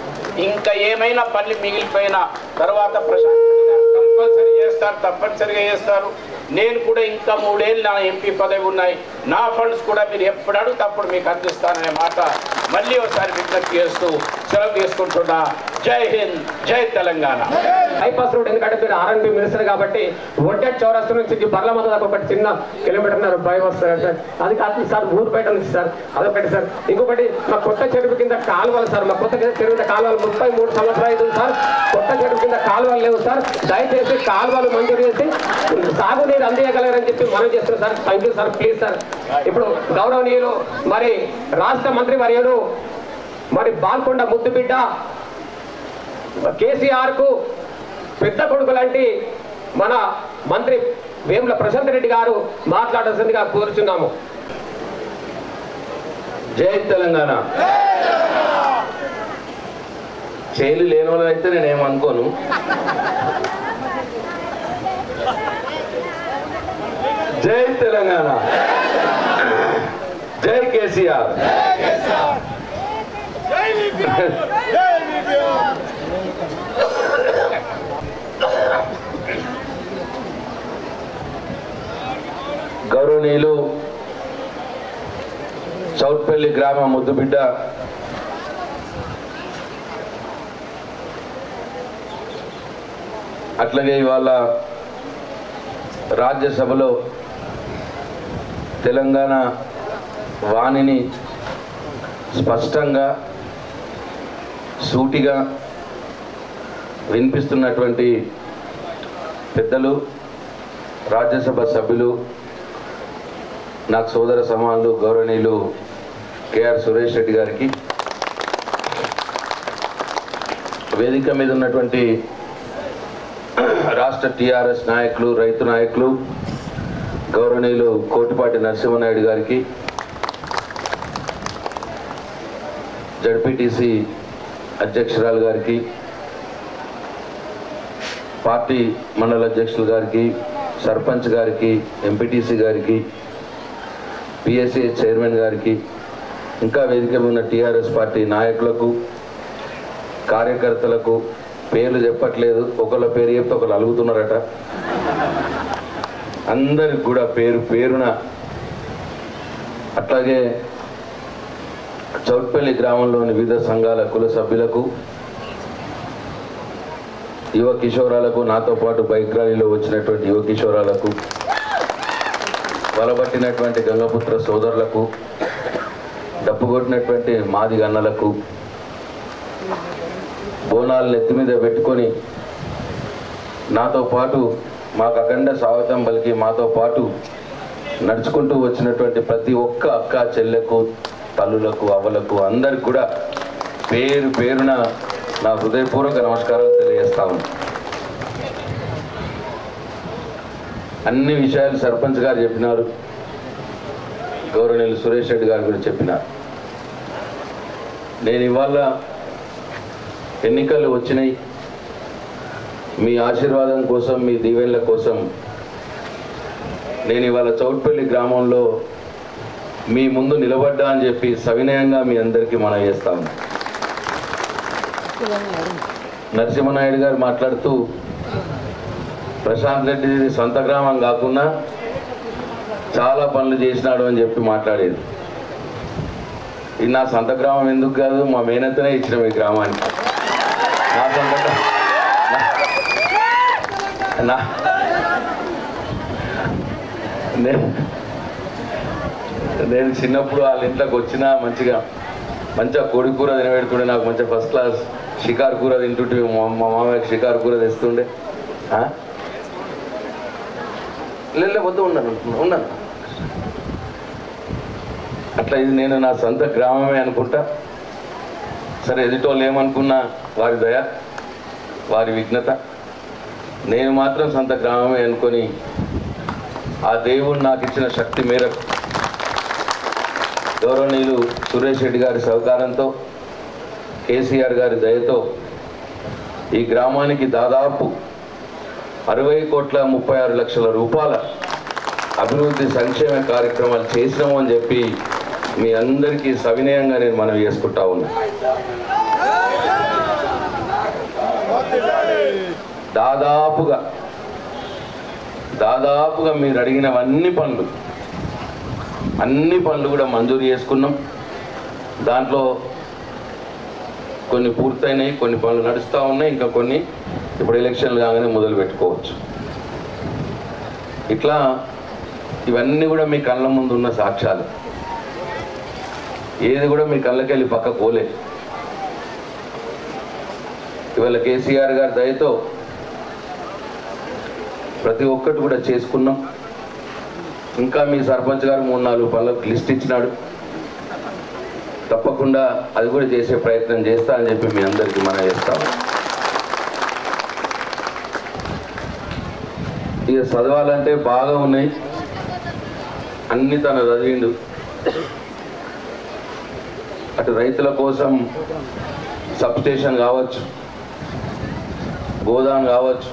ఇంకా ఏమైనా పనులు మిగిలిపోయినా తర్వాత ప్రశాంత్ కంపల్సరీ చేస్తారు తప్పనిసరిగా చేస్తారు నేను కూడా ఇంకా మూడేళ్ళు నా ఎంపీ పదవి ఉన్నాయి నా ఫండ్స్ కూడా మీరు ఎప్పుడు అడిగితే అప్పుడు మీకు అందిస్తాననే మాట మళ్ళీ ఒకసారి విజ్ఞప్తి చేస్తూ సెలవు తీసుకుంటున్నా జై హింద్ జై తెలంగాణ బైపాస్ రోడ్ ఎందుకంటే మీరు ఆర్ఎన్బి మినిస్టర్ కాబట్టి ఒడ్డెట్ చౌరస్తా నుంచి బర్లమంద దాకా ఒకటి చిన్న కిలోమీటర్ బైపాస్ సార్ అది కాదు సార్ ఊరు బయట ఉంది సార్ అదొకటి సార్ ఇంకొకటి మా కొత్త చెరువు కింద కాలువలు సార్ మా కొత్త చెరువు కింద కాలువలు ముప్పై మూడు సంవత్సరాలు అవుతుంది సార్ కొత్త చెరువు కింద కాలువలు లేవు సార్ దయచేసి కాలువలు మంజూరు చేసి సాగునీరు అందియగలరని చెప్పి మనం చేస్తున్నాం sir thank you sir please sir ఇప్పుడు గౌరవనీయులు మరి రాష్ట్ర మంత్రి వర్యులు మరి బాల్కొండ ముద్దు బిడ్డ కేసీఆర్ కు పెద్ద కొడుకు లాంటి మన మంత్రి వేముల ప్రశాంత్ రెడ్డి గారు మాట్లాడాల్సిందిగా కోరుచున్నాము జై తెలంగాణ చేలు లేని వాళ్ళైతే నేనేమనుకోను జై తెలంగాణ జై కేసీఆర్ గౌరవనీయులు చౌట్పల్లి గ్రామ ముద్దుబిడ్డ అట్లాగే ఇవాళ రాజ్యసభలో తెలంగాణ వాణిని స్పష్టంగా సూటిగా వినిపిస్తున్నటువంటి పెద్దలు రాజ్యసభ సభ్యులు నాకు సోదర సమానులు గౌరవనీయులు కేఆర్ సురేష్ రెడ్డి గారికి వేదిక మీద ఉన్నటువంటి రాష్ట్ర టిఆర్ఎస్ నాయకులు రైతు నాయకులు గౌరవనీయులు కోటిపాటి నరసింహనాయుడు గారికి జడ్పీటీసీ అధ్యక్షురాలు గారికి పార్టీ మండల అధ్యక్షులు గారికి సర్పంచ్ గారికి ఎంపీటీసీ గారికి పిఎస్సి చైర్మన్ గారికి ఇంకా వేదిక మీద ఉన్న టీఆర్ఎస్ పార్టీ నాయకులకు కార్యకర్తలకు పేర్లు చెప్పట్లేదు ఒకళ్ళ పేరు చెప్తే ఒకళ్ళు అలుగుతున్నారట అందరికి కూడా పేరు పేరున అట్లాగే చౌట్పల్లి గ్రామంలోని వివిధ సంఘాల కుల సభ్యులకు యువ కిషోరాలకు నాతో పాటు బైక్ ర్యాలీలో వచ్చినటువంటి యువ కిషోరాలకు బలపట్టినటువంటి గంగపుత్ర సోదరులకు డప్పు కొట్టినటువంటి మాది గన్నలకు బోనాలు నెత్తి మీద పెట్టుకొని నాతో పాటు మాకు అఖండ స్వాగతం పలికి మాతో పాటు నడుచుకుంటూ వచ్చినటువంటి ప్రతి ఒక్క అక్క చెల్లెకు తల్లులకు అవ్వలకు అందరికి కూడా పేరు పేరున నా హృదయపూర్వక నమస్కారాలు తెలియజేస్తా ఉన్నాను అన్ని విషయాలు సర్పంచ్ గారు చెప్పినారు గౌరవనీయులు సురేష్ రెడ్డి గారు కూడా చెప్పినారు నేను ఇవాళ ఎన్నికలు వచ్చినాయి మీ ఆశీర్వాదం కోసం మీ దీవెనల కోసం నేను ఇవాళ చౌట్పల్లి గ్రామంలో మీ ముందు నిలబడ్డా అని చెప్పి సవినయంగా మీ అందరికీ మనం చేస్తాము నరసింహనాయుడు గారు మాట్లాడుతూ ప్రశాంత్ రెడ్డి సొంత గ్రామం కాకుండా చాలా పనులు చేసినాడు అని చెప్పి మాట్లాడేది ఇది నా సొంత గ్రామం ఎందుకు కాదు మా మేనత్తనే ఇచ్చిన ఈ గ్రామానికి నా సొంత గ్రా- నా నేను నేను చిన్నప్పుడు వాళ్ళ ఇంట్లోకి వచ్చినా మంచిగా మంచిగా కోడి కూర తినబెడుతుండే నాకు మంచిగా ఫస్ట్ క్లాస్ షికారు కూర తింటుంటే మా మా మామయ్యకి షికారు కూర తెస్తుండే ఆ? లేదు వద్దు ఉన్నాను ఉన్నాను అట్లా ఇది నేను నా సొంత గ్రామమే అనుకుంటా సరే ఎదుటోళ్ళు ఏమనుకున్నా వారి దయ వారి విఘ్నత నేను మాత్రం సొంత గ్రామమే అనుకొని ఆ దేవుడు నాకు ఇచ్చిన శక్తి మేరకు గౌరవనీయులు సురేష్ రెడ్డి గారి సహకారంతో కేసీఆర్ గారి దయతో ఈ గ్రామానికి దాదాపు అరవై కోట్ల ముప్పై ఆరు లక్షల రూపాయల అభివృద్ధి సంక్షేమ కార్యక్రమాలు చేసినాము అని చెప్పి మీ అందరికీ సవినయంగా నేను మనవి చేసుకుంటా ఉన్నా దాదాపుగా దాదాపుగా మీరు అడిగినవన్నీ పనులు అన్ని పనులు కూడా మంజూరు చేసుకున్నాం దాంట్లో కొన్ని పూర్తయినాయి కొన్ని పనులు నడుస్తూ ఉన్నాయి ఇంకా కొన్ని ఇప్పుడు ఎలక్షన్లు కాగానే మొదలు పెట్టుకోవచ్చు ఇట్లా ఇవన్నీ కూడా మీ కళ్ళ ముందు ఉన్న సాక్ష్యాలు ఏది కూడా మీ కళ్ళకెళ్ళి పక్క పోలే ఇవాళ కేసీఆర్ గారి దయతో ప్రతి ఒక్కటి కూడా చేసుకున్నాం ఇంకా మీ సర్పంచ్ గారు మూడు నాలుగు పనులకు లిస్ట్ ఇచ్చినాడు తప్పకుండా అది కూడా చేసే ప్రయత్నం చేస్తా అని చెప్పి మీ అందరికీ మనం చేస్తాము ఇక చదవాలంటే బాగా ఉన్నాయి అన్ని తను చదివిండు అటు రైతుల కోసం సబ్ స్టేషన్ కావచ్చు గోదాం కావచ్చు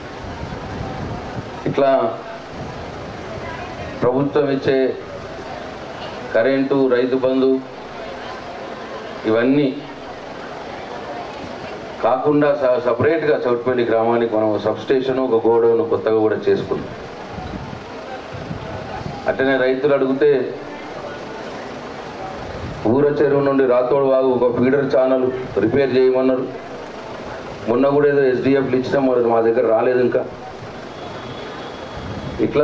ఇట్లా ప్రభుత్వం ఇచ్చే కరెంటు రైతు బంధు ఇవన్నీ కాకుండా స- సపరేట్గా చౌట్పల్లి గ్రామానికి మనం సబ్ స్టేషన్ ఒక గోడౌన్ కొత్తగా కూడా చేసుకున్నాం అట్లనే రైతులు అడిగితే ఊర చెరువు నుండి రాతోడు వాగు ఒక ఫీడర్ ఛానల్ రిపేర్ చేయమన్నారు మొన్న కూడా ఏదో ఎస్డిఎఫ్లు ఇచ్చినా మరి మా దగ్గర రాలేదు ఇంకా ఇట్లా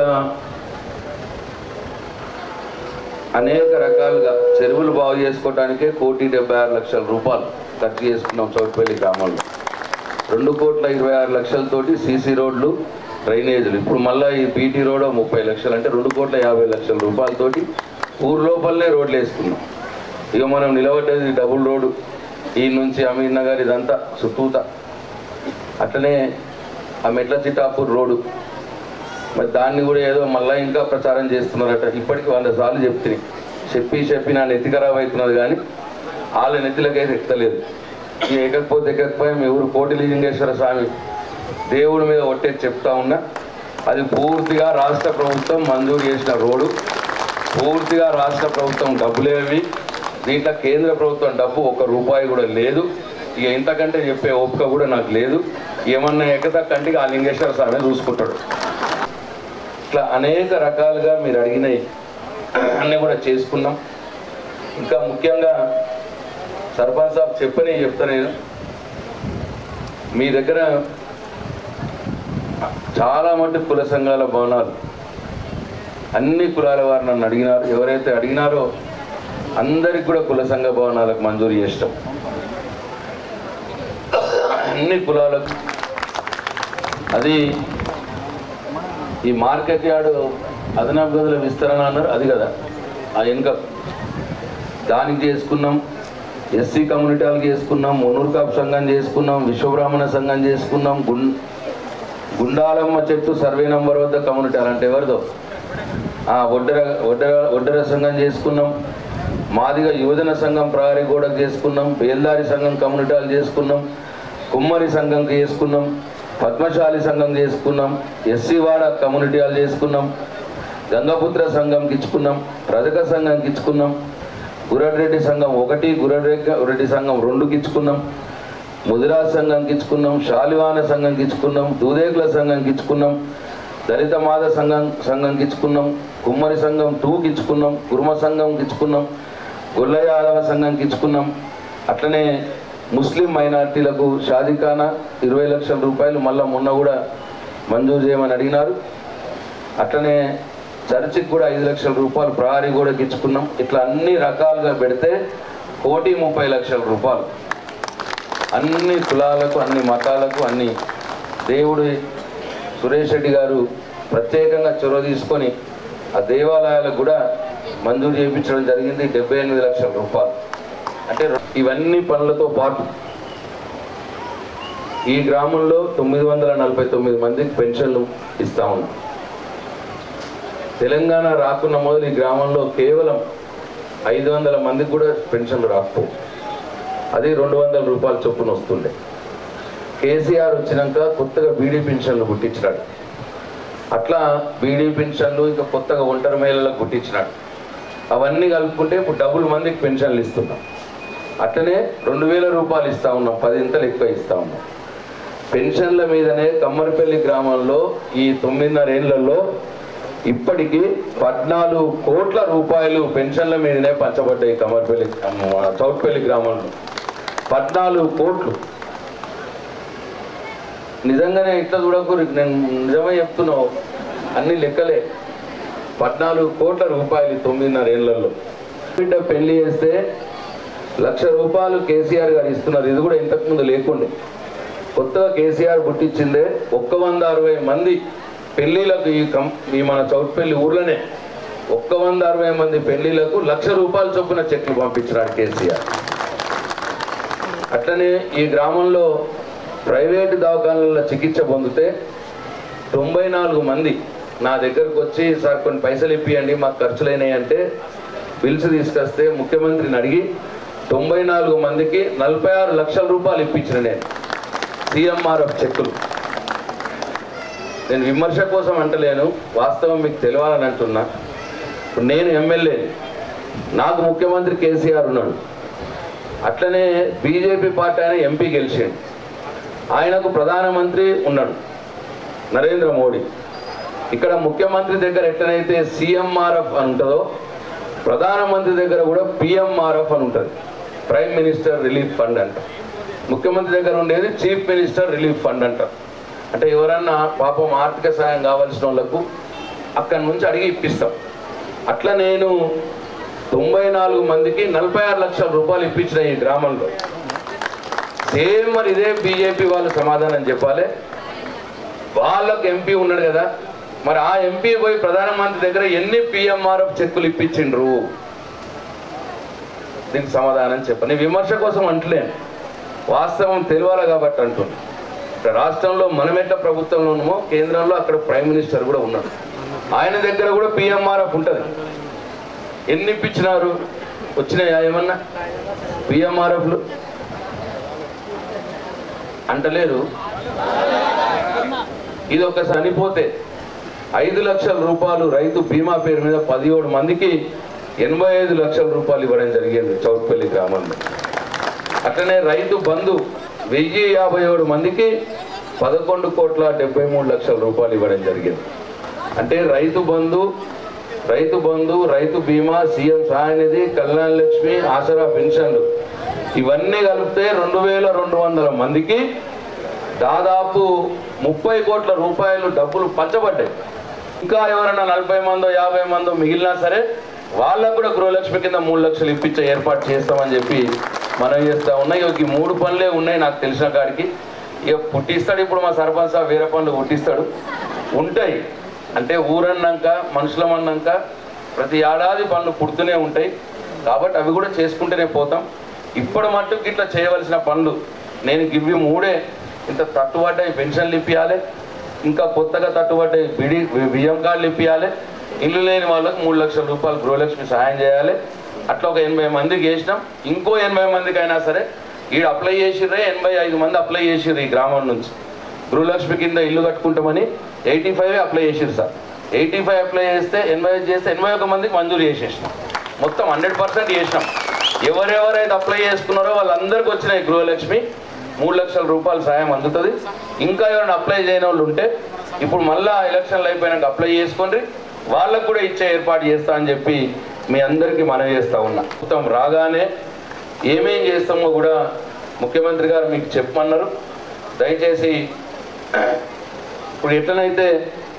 అనేక రకాలుగా చెరువులు బాగు చేసుకోవడానికే కోటి డెబ్బై ఆరు లక్షల రూపాయలు ఖర్చు చేసుకున్నాం చౌట్పల్లి గ్రామంలో రెండు కోట్ల ఇరవై ఆరు లక్షలతోటి సీసీ రోడ్లు డ్రైనేజీలు ఇప్పుడు మళ్ళీ ఈ బీటీ రోడ్ ముప్పై లక్షలు అంటే రెండు కోట్ల యాభై లక్షల రూపాయలతోటి ఊరు లోపలనే రోడ్లు వేసుకున్నాం ఇక మనం నిలబడ్డది డబుల్ రోడ్డు ఈ నుంచి అమీర్ నగర్ ఇదంతా చుట్టూత అట్లనే ఆ మెట్ల చిట్టాపూర్ రోడ్డు మరి దాన్ని కూడా ఏదో మళ్ళీ ఇంకా ప్రచారం చేస్తున్నారట ఇప్పటికి వంద సార్లు చెప్తున్నాయి చెప్పి చెప్పి నా నెత్తి ఖరాబ్ అవుతున్నది కానీ వాళ్ళ నెత్తిలకైతే ఎక్కలేదు ఇక ఎక్కకపోతే ఎక్కకపోయి మీ ఊరు కోటిలింగేశ్వర స్వామి దేవుడి మీద ఒట్టేసి చెప్తా ఉన్నా అది పూర్తిగా రాష్ట్ర ప్రభుత్వం మంజూరు చేసిన రోడ్డు పూర్తిగా రాష్ట్ర ప్రభుత్వం డబ్బులేవి దీంట్లో కేంద్ర ప్రభుత్వం డబ్బు ఒక్క రూపాయి కూడా లేదు ఇక ఇంతకంటే చెప్పే ఓపిక కూడా నాకు లేదు ఏమన్నా ఎక్కతక్కంటికి ఆ లింగేశ్వర స్వామి చూసుకుంటాడు ఇట్లా అనేక రకాలుగా మీరు అడిగినవి అన్నీ కూడా చేసుకున్నాం ఇంకా ముఖ్యంగా సర్పంచ్ సాబ్ చెప్పని చెప్తా నేను మీ దగ్గర చాలా మటు కుల సంఘాల భవనాలు అన్ని కులాల వారు నన్ను అడిగినారు ఎవరైతే అడిగినారో అందరికి కూడా కుల సంఘ భవనాలకు మంజూరు చేస్తాం అన్ని కులాలకు అది ఈ మార్కెట్ యార్డు అదనపు గదుల విస్తరణ అన్నారు అది కదా ఆ వెనుక దానికి చేసుకున్నాం ఎస్సీ కమ్యూనిటీ వాళ్ళకి చేసుకున్నాం మునూరు కాపు సంఘం చేసుకున్నాం విశ్వబ్రాహ్మణ సంఘం చేసుకున్నాం గుం గుండాలమ్మ చెట్టు సర్వే నంబర్ వద్ద కమ్యూనిటీ హాల్ అంటే ఎవరిదో ఆ, ఒడ్డెర ఒడ్డెర ఒడ్డెర సంఘం చేసుకున్నాం మాదిగా యువజన సంఘం ప్రహరీ గోడకు చేసుకున్నాం బేల్దారి సంఘం కమ్యూనిటీ హాల్ చేసుకున్నాం కుమ్మరి సంఘంకి చేసుకున్నాం పద్మశాలి సంఘం చేసుకున్నాం ఎస్సీ వాడ కమ్యూనిటీ హాల్ చేసుకున్నాం గంగపుత్ర సంఘంకి ఇచ్చుకున్నాం రజక సంఘంకి ఇచ్చుకున్నాం గురడ్రెడ్డి సంఘం ఒకటి గురడ్రెడ్డి రెడ్డి సంఘం రెండుకి ఇచ్చుకున్నాం ముదిరాజ్ సంఘంకి ఇచ్చుకున్నాం శాలివాన సంఘంకి ఇచ్చుకున్నాం దూదేకుల సంఘంకి ఇచ్చుకున్నాం దళిత మాద సంఘం సంఘంకి ఇచ్చుకున్నాం కుమ్మరి సంఘం టూకి ఇచ్చుకున్నాం కుర్మ సంఘంకి ఇచ్చుకున్నాం గొల్ల యాదవ సంఘంకి ఇచ్చుకున్నాం అట్లనే ముస్లిం మైనార్టీలకు షాదిఖానా ఇరవై లక్షల రూపాయలు మళ్ళా మొన్న కూడా మంజూరు చేయమని అడిగినారు అట్లనే చర్చికి కూడా ఐదు లక్షల రూపాయలు ప్రహారీ కూడా ఇచ్చుకున్నాం ఇట్లా అన్ని రకాలుగా పెడితే కోటి ముప్పై లక్షల రూపాయలు అన్ని కులాలకు అన్ని మతాలకు అన్ని దేవుడు సురేష్ రెడ్డి గారు ప్రత్యేకంగా చొరవ తీసుకొని ఆ దేవాలయాలకు కూడా మంజూరు చేయించడం జరిగింది డెబ్బై ఎనిమిది లక్షల రూపాయలు అంటే ఇవన్నీ పనులతో పాటు ఈ గ్రామంలో తొమ్మిది వందల నలభై తొమ్మిది మందికి పెన్షన్లు ఇస్తా ఉన్నాం తెలంగాణ రాకున్న మొదలు ఈ గ్రామంలో కేవలం ఐదు వందల మందికి కూడా పెన్షన్లు రాకపోవు అది రెండు వందల రూపాయల చొప్పున వస్తుండే కేసీఆర్ వచ్చినాక కొత్తగా బీడీ పెన్షన్లు గుట్టించినాడు అట్లా బీడీ పెన్షన్లు ఇంకా కొత్తగా ఒంటరి మహిళలకు గుట్టించినాడు అవన్నీ కలుపుకుంటే ఇప్పుడు డబుల్ మందికి పెన్షన్లు ఇస్తున్నాం అట్లనే రెండు వేల రూపాయలు ఇస్తా ఉన్నాం పదింతలు ఎక్కువ ఇస్తా ఉన్నాం పెన్షన్ల మీదనే కమ్మరిపల్లి గ్రామంలో ఈ తొమ్మిదిన్నర ఏళ్లలో ఇప్పటికీ పద్నాలుగు కోట్ల రూపాయలు పెన్షన్ల మీదనే పంచబడ్డాయి కమ్మరిపల్లి మన చౌట్పల్లి గ్రామంలో పద్నాలుగు కోట్లు నిజంగానే ఇట్లా చూడకు నేను నిజమే చెప్తున్నావు అన్ని లెక్కలే పద్నాలుగు కోట్ల రూపాయలు ఈ తొమ్మిదిన్నర ఏళ్లలో బిడ్డ పెళ్లి చేస్తే లక్ష రూపాయలు కేసీఆర్ గారు ఇస్తున్నారు ఇది కూడా ఇంతకుముందు లేకుండే కొత్తగా కేసీఆర్ పుట్టించిందే ఒక్క వంద అరవై మంది పెళ్లిలకు ఈ కం ఈ మన చౌట్పల్లి ఊర్లోనే ఒక్క వంద అరవై మంది పెళ్లిలకు లక్ష రూపాయల చొప్పున చెక్లు పంపించినాడు కేసీఆర్ అట్లనే ఈ గ్రామంలో ప్రైవేటు దవాఖానాలలో చికిత్స పొందితే తొంభై నాలుగు మంది నా దగ్గరకు వచ్చి సార్ కొన్ని పైసలు ఇప్పియండి మాకు ఖర్చులైనాయి అంటే బిల్స్ తీసుకొస్తే ముఖ్యమంత్రిని అడిగి తొంభై నాలుగు మందికి నలభై ఆరు లక్షల రూపాయలు ఇప్పించిన నేను సిఎంఆర్ఎఫ్ చెక్కులు నేను విమర్శ కోసం అంటలేను వాస్తవం మీకు తెలియాలని అంటున్నా ఇప్పుడు నేను ఎమ్మెల్యే నాకు ముఖ్యమంత్రి కేసీఆర్ ఉన్నాడు అట్లనే బీజేపీ పార్టీ ఆయన ఎంపీ గెలిచాడు ఆయనకు ప్రధానమంత్రి ఉన్నాడు నరేంద్ర మోడీ ఇక్కడ ముఖ్యమంత్రి దగ్గర ఎట్లనైతే సీఎంఆర్ఎఫ్ అని ఉంటుందో ప్రధానమంత్రి దగ్గర కూడా పిఎంఆర్ఎఫ్ అని ఉంటుంది ప్రైమ్ మినిస్టర్ రిలీఫ్ ఫండ్ అంట ముఖ్యమంత్రి దగ్గర ఉండేది చీఫ్ మినిస్టర్ రిలీఫ్ ఫండ్ అంట అంటే ఎవరన్నా పాపం ఆర్థిక సాయం కావాల్సిన వాళ్ళకు అక్కడి నుంచి అడిగి ఇప్పిస్తాం అట్లా నేను తొంభై నాలుగు మందికి నలభై ఆరు లక్షల రూపాయలు ఇప్పించిన ఈ గ్రామంలో సేమ్ మరి ఇదే బీజేపీ వాళ్ళు సమాధానం చెప్పాలి వాళ్ళకు ఎంపీ ఉన్నాడు కదా మరి ఆ ఎంపీ పోయి ప్రధానమంత్రి దగ్గర ఎన్ని పిఎంఆర్ఎఫ్ చెక్కులు ఇప్పించిండ్రు దీనికి సమాధానం చెప్పండి విమర్శ కోసం అంటలేను వాస్తవం తెలియాలి కాబట్టి అంటున్నా ఇక్కడ రాష్ట్రంలో మనమెట్ల ప్రభుత్వంలో ఉన్నామో కేంద్రంలో అక్కడ ప్రైమ్ మినిస్టర్ కూడా ఉన్నాడు ఆయన దగ్గర కూడా పిఎంఆర్ఎఫ్ ఉంటుంది ఎన్ని ఇప్పించినారు వచ్చినాయా ఏమన్నా పిఎంఆర్ఎఫ్లు అంటలేదు ఇది ఒక చనిపోతే ఐదు లక్షల రూపాయలు రైతు బీమా పేరు మీద పదిహేడు మందికి ఎనభై ఐదు లక్షల రూపాయలు ఇవ్వడం జరిగింది చౌట్పల్లి గ్రామంలో అట్లనే రైతు బంధు వెయ్యి యాభై ఏడు మందికి పదకొండు కోట్ల డెబ్బై మూడు లక్షల రూపాయలు ఇవ్వడం జరిగింది అంటే రైతు బంధు రైతు బంధు రైతు బీమా సీఎం సహాయనిధి కళ్యాణ లక్ష్మి ఆసరా పెన్షన్లు ఇవన్నీ కలిపితే రెండు వేల రెండు వందల మందికి దాదాపు ముప్పై కోట్ల రూపాయలు డబ్బులు పంచబడ్డాయి ఇంకా ఎవరైనా నలభై మందో యాభై మందో మిగిలినా సరే వాళ్ళకు కూడా గృహలక్ష్మి కింద మూడు లక్షలు ఇప్పించే ఏర్పాటు చేస్తామని చెప్పి మనం చేస్తా ఉన్నాయి ఇక ఈ మూడు పనులే ఉన్నాయి నాకు తెలిసిన కాడికి ఇక పుట్టిస్తాడు ఇప్పుడు మా సర్పంచ్ సాబ్ వేరే పనులు పుట్టిస్తాడు ఉంటాయి అంటే ఊరన్నాక మనుషులం అన్నాక ప్రతి ఏడాది పనులు పుడుతూనే ఉంటాయి కాబట్టి అవి కూడా చేసుకుంటూనే పోతాం ఇప్పుడు మట్టుకు ఇట్లా చేయవలసిన పనులు నేను ఇవి మూడే ఇంత తట్టుబడ్డాయి పెన్షన్లు ఇప్పియాలి ఇంకా కొత్తగా తట్టుబడ్డాయి బిడి బియ్యం కార్డులు ఇప్పియాలి ఇల్లు లేని వాళ్ళకి మూడు లక్షల రూపాయలు గృహలక్ష్మి సహాయం చేయాలి అట్లా ఒక ఎనభై మందికి చేసినాం ఇంకో ఎనభై మందికి అయినా సరే ఈడ అప్లై చేసిర్రే ఎనభై ఐదు మంది అప్లై చేసిర్రు ఈ గ్రామం నుంచి గృహలక్ష్మి కింద ఇల్లు కట్టుకుంటామని ఎయిటీ ఫైవ్ అప్లై చేసిర్రు సార్ ఎయిటీ ఫైవ్ అప్లై చేస్తే ఎనభై ఐదు చేస్తే ఎనభై ఒక మందికి మంజూరు చేసేసినాం మొత్తం హండ్రెడ్ పర్సెంట్ చేసినాం ఎవరెవరైతే అప్లై చేసుకున్నారో వాళ్ళందరికీ వచ్చినాయి గృహలక్ష్మి మూడు లక్షల రూపాయలు సాయం అందుతుంది ఇంకా ఎవరైనా అప్లై చేయని వాళ్ళు ఉంటే ఇప్పుడు మళ్ళా ఎలక్షన్లు అయిపోయినాక అప్లై చేసుకోండి వాళ్ళకు కూడా ఇచ్చే ఏర్పాటు చేస్తా అని చెప్పి మీ అందరికీ మనవి చేస్తా ఉన్నా మొత్తం రాగానే ఏమేం చేస్తామో కూడా ముఖ్యమంత్రి గారు మీకు చెప్పమన్నారు దయచేసి ఇప్పుడు ఎట్లనైతే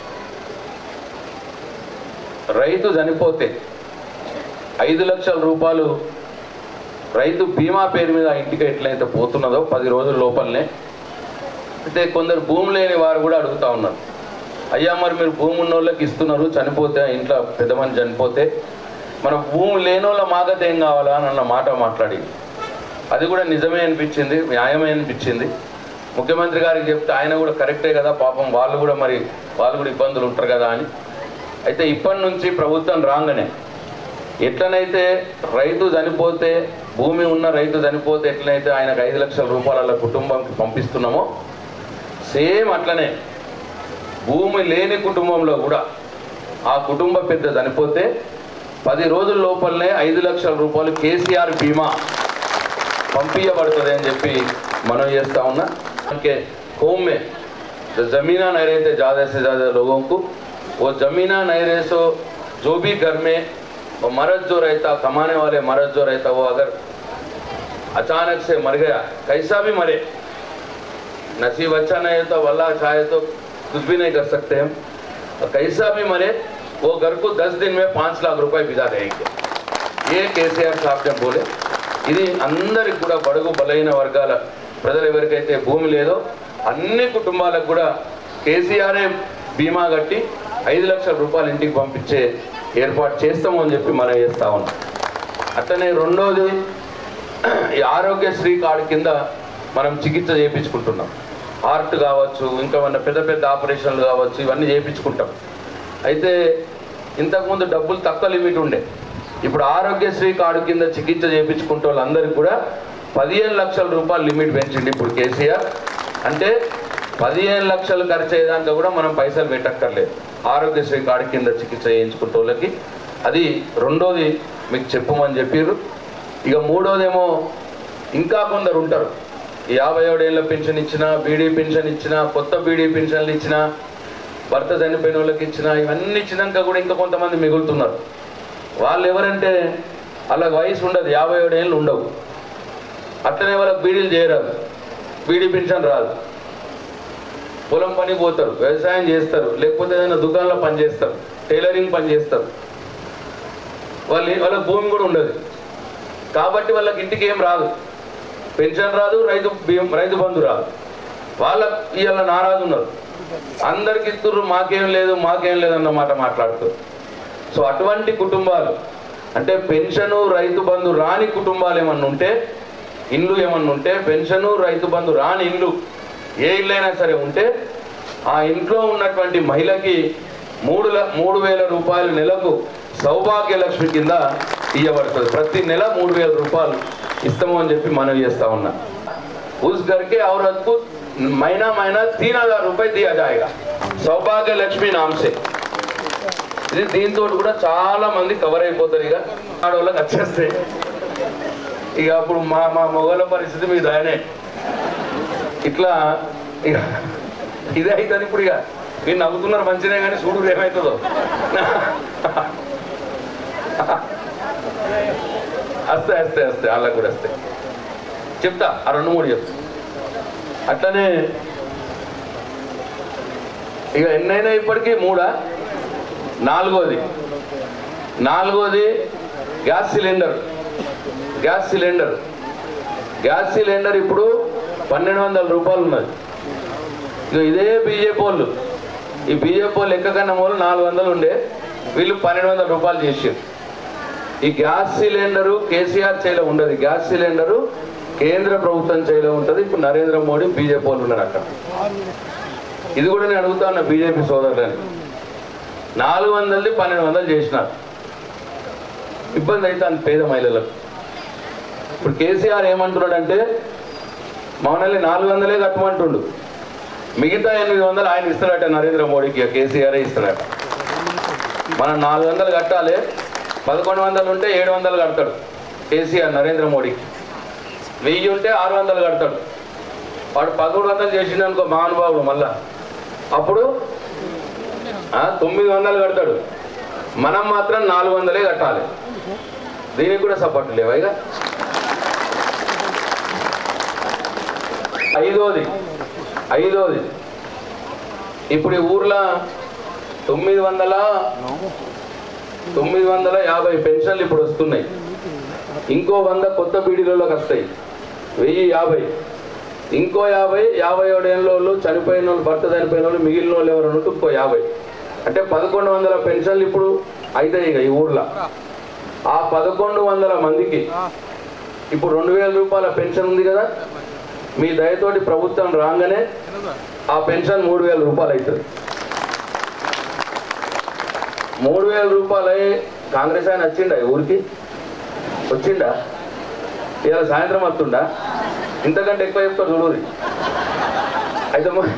రైతు చనిపోతే ఐదు లక్షల రూపాయలు రైతు బీమా పేరు మీద ఆ ఇంటికి ఎట్లయితే పోతున్నదో పది రోజుల లోపలనే అయితే కొందరు భూమి లేని వారు కూడా అడుగుతా ఉన్నారు అయ్యా మరి మీరు భూమి ఉన్న వాళ్ళకి ఇస్తున్నారు చనిపోతే ఆ ఇంట్లో పెద్ద మంది చనిపోతే మన భూమి లేని వాళ్ళ మాగత ఏం కావాలా అని అన్న మాట మాట్లాడి అది కూడా నిజమే అనిపించింది న్యాయమే అనిపించింది ముఖ్యమంత్రి గారికి చెప్తే ఆయన కూడా కరెక్టే కదా పాపం వాళ్ళు కూడా మరి వాళ్ళు కూడా ఇబ్బందులు ఉంటారు కదా అని అయితే ఇప్పటి నుంచి ప్రభుత్వం రాగానే ఎట్లనైతే రైతు చనిపోతే భూమి ఉన్న రైతు చనిపోతే ఎట్లనైతే ఆయనకు ఐదు లక్షల రూపాయల కుటుంబంకి పంపిస్తున్నామో సేమ్ అట్లనే భూమి లేని కుటుంబంలో కూడా ఆ కుటుంబ పెద్ద చనిపోతే పది రోజుల లోపలనే ఐదు లక్షల రూపాయలు కేసీఆర్ బీమా పంపించబడుతుంది అని చెప్పి మనం చేస్తా ఉన్నా के होम में जो जमीना नहीं रहते ज़्यादा से ज़्यादा लोगों को वो जमीना नहीं रहे सो जो भी घर में वो मर्द जो रहता कमाने वाले मर्द जो रहता वो अगर अचानक से मर गया कैसा भी मरे नसीब अच्छा नहीं है तो अल्लाह चाहे तो कुछ भी नहीं कर सकते हम और कैसा भी मरे वो घर को दस दिन में पाँच लाख रुपए भिजा देंगे ఏ కేసీఆర్ సాబ్ గారు బోలే ఇది అందరికి కూడా బడుగు బలైన వర్గాల ప్రజలు ఎవరికైతే భూమి లేదో అన్ని కుటుంబాలకు కూడా కేసీఆర్ఏ బీమా కట్టి ఐదు లక్షల రూపాయలు ఇంటికి పంపించే ఏర్పాటు చేస్తాము అని చెప్పి మనం చేస్తా ఉన్నాం అట్లనే రెండోది ఈ ఆరోగ్యశ్రీ కార్డు కింద మనం చికిత్స చేయించుకుంటున్నాం హార్ట్ కావచ్చు ఇంకా మన పెద్ద పెద్ద ఆపరేషన్లు కావచ్చు ఇవన్నీ చేయించుకుంటాం అయితే ఇంతకుముందు డబ్బులు తక్కువ లిమిట్ ఉండే ఇప్పుడు ఆరోగ్యశ్రీ కార్డు కింద చికిత్స చేయించుకుంటే వాళ్ళందరికీ కూడా పదిహేను లక్షల రూపాయలు లిమిట్ పెంచింది ఇప్పుడు కేసీఆర్ అంటే పదిహేను లక్షలు ఖర్చు అయ్యేదాకా కూడా మనం పైసలు పెట్టక్కర్లేదు ఆరోగ్యశ్రీ కార్డు కింద చికిత్స చేయించుకుంటే వాళ్ళకి అది రెండోది మీకు చెప్పమని చెప్పారు ఇక మూడోదేమో ఇంకా కొందరు ఉంటారు ఈ యాభై ఏడేళ్ల పెన్షన్ ఇచ్చినా బీడీ పెన్షన్ ఇచ్చినా కొత్త బీడీ పెన్షన్లు ఇచ్చినా భర్త చనిపోయిన వాళ్ళకి ఇచ్చినా ఇవన్నీ ఇచ్చినాక కూడా ఇంకా కొంతమంది మిగులుతున్నారు వాళ్ళు ఎవరంటే వాళ్ళకి వయసు ఉండదు యాభై ఏడు ఏళ్ళు ఉండవు అట్లనే వాళ్ళకి బీడీలు చేయరాదు బీడీ పెన్షన్ రాదు పొలం పని పోతారు వ్యవసాయం చేస్తారు లేకపోతే ఏదైనా దుకాణంలో పని చేస్తారు టైలరింగ్ పని చేస్తారు వాళ్ళు వాళ్ళకి భూమి కూడా ఉండదు కాబట్టి వాళ్ళకి ఇంటికి ఏం రాదు పెన్షన్ రాదు రైతు బియ్యం రైతు బంధు రాదు వాళ్ళ ఇవాళ నారాజు ఉన్నారు అందరికి ఇస్తుర్రు మాకేం లేదు మాకేం లేదు అన్నమాట మాట్లాడుతారు సో అటువంటి కుటుంబాలు అంటే పెన్షను రైతు బంధు రాని కుటుంబాలు ఏమన్నా ఉంటే ఇండ్లు ఏమన్నా ఉంటే పెన్షను రైతు బంధు రాని ఇండ్లు ఏ ఇల్లైనా సరే ఉంటే ఆ ఇంట్లో ఉన్నటువంటి మహిళకి మూడు ల- మూడు వేల రూపాయలు నెలకు సౌభాగ్య లక్ష్మి కింద ఇవ్వబడుతుంది ప్రతి నెల మూడు వేల రూపాయలు ఇస్తాము అని చెప్పి మనవి చేస్తా ఉన్నా उस घर के औरत को महीना महीना तीन हजार रुपए दिया जाएगा సౌభాగ్య లక్ష్మి నామ్ సే ఇది దీంతో కూడా చాలా మంది కవర్ అయిపోతారు ఇక ఆడవాళ్ళకి వచ్చేస్తాయి ఇక అప్పుడు మా మా మొగల పరిస్థితి మీ దాయనే ఇట్లా ఇక ఇదే అవుతుంది ఇప్పుడు ఇక మీరు నవ్వుతున్నారు మంచిదే కానీ చూడు ఏమవుతుందో వస్తే వస్తే వస్తే వాళ్ళకి కూడా వస్తాయి చెప్తా ఆ రెండు మూడు చెప్తా అట్లనే ఇక ఎన్నైనా ఇప్పటికీ మూడా నాలుగోది నాలుగోది gas cylinder gas cylinder gas cylinder ఇప్పుడు పన్నెండు వందల రూపాయలు ఉన్నది ఇక ఇదే బీజేపీ వాళ్ళు ఈ బీజేపీ వాళ్ళు లెక్క కన్నా వాళ్ళు నాలుగు వందలు ఉండే వీళ్ళు పన్నెండు వందల రూపాయలు చేసారు ఈ గ్యాస్ సిలిండరు కేసీఆర్ చేలో ఉండదు గ్యాస్ సిలిండరు కేంద్ర ప్రభుత్వం చేలో ఉంటుంది ఇప్పుడు నరేంద్ర మోడీ బీజేపీ వాళ్ళు ఉన్నారు అక్కడ ఇది కూడా నేను అడుగుతా ఉన్నా బీజేపీ సోదరులని నాలుగు వందలది పన్నెండు వందలు చేసినారు ఇబ్బంది అవుతుంది పేద మహిళలకు ఇప్పుడు కేసీఆర్ ఏమంటున్నాడంటే మౌనల్ని నాలుగు వందలే కట్టమంటుండు మిగతా ఎనిమిది వందలు ఆయన ఇస్తాడట నరేంద్ర మోడీకి ఇక కేసీఆర్ ఇస్తాడట మనం నాలుగు వందలు కట్టాలి పదకొండు వందలు ఉంటే ఏడు వందలు కడతాడు కేసీఆర్ నరేంద్ర మోడీకి వెయ్యి ఉంటే ఆరు వందలు కడతాడు వాడు పదమూడు వందలు చేసిండు అనుకో మహానుభావుడు మళ్ళా అప్పుడు ఆ, తొమ్మిది వందలు కడతాడు మనం మాత్రం నాలుగు వందలే కట్టాలి దీనికి కూడా సపోర్ట్ లేవా ఇక ఐదోది ఐదోది ఇప్పుడు ఈ ఊర్లో తొమ్మిది వందల తొమ్మిది వందల యాభై పెన్షన్లు ఇప్పుడు వస్తున్నాయి ఇంకో వంద కొత్త బీడీలలోకి వస్తాయి వెయ్యి యాభై ఇంకో యాభై యాభై ఏడేళ్ళ వాళ్ళు చనిపోయిన వాళ్ళు భర్త చనిపోయిన వాళ్ళు మిగిలిన వాళ్ళు ఎవరు ఉంటే ఇంకో యాభై అంటే పదకొండు వందల పెన్షన్లు ఇప్పుడు అవుతాయి ఇక ఈ ఊర్లో ఆ పదకొండు వందల మందికి ఇప్పుడు రెండు వేల రూపాయల పెన్షన్ ఉంది కదా మీ దయతోటి ప్రభుత్వం రాగానే ఆ పెన్షన్ మూడు వేల రూపాయలు అవుతుంది మూడు వేల రూపాయలు అయ్యి కాంగ్రెస్ ఆయన వచ్చిండా ఈ ఊరికి వచ్చిండా ఇవాళ సాయంత్రం వస్తుండా ఇంతకంటే ఎక్కువ చెప్తారు చూడూరి అయితే మ-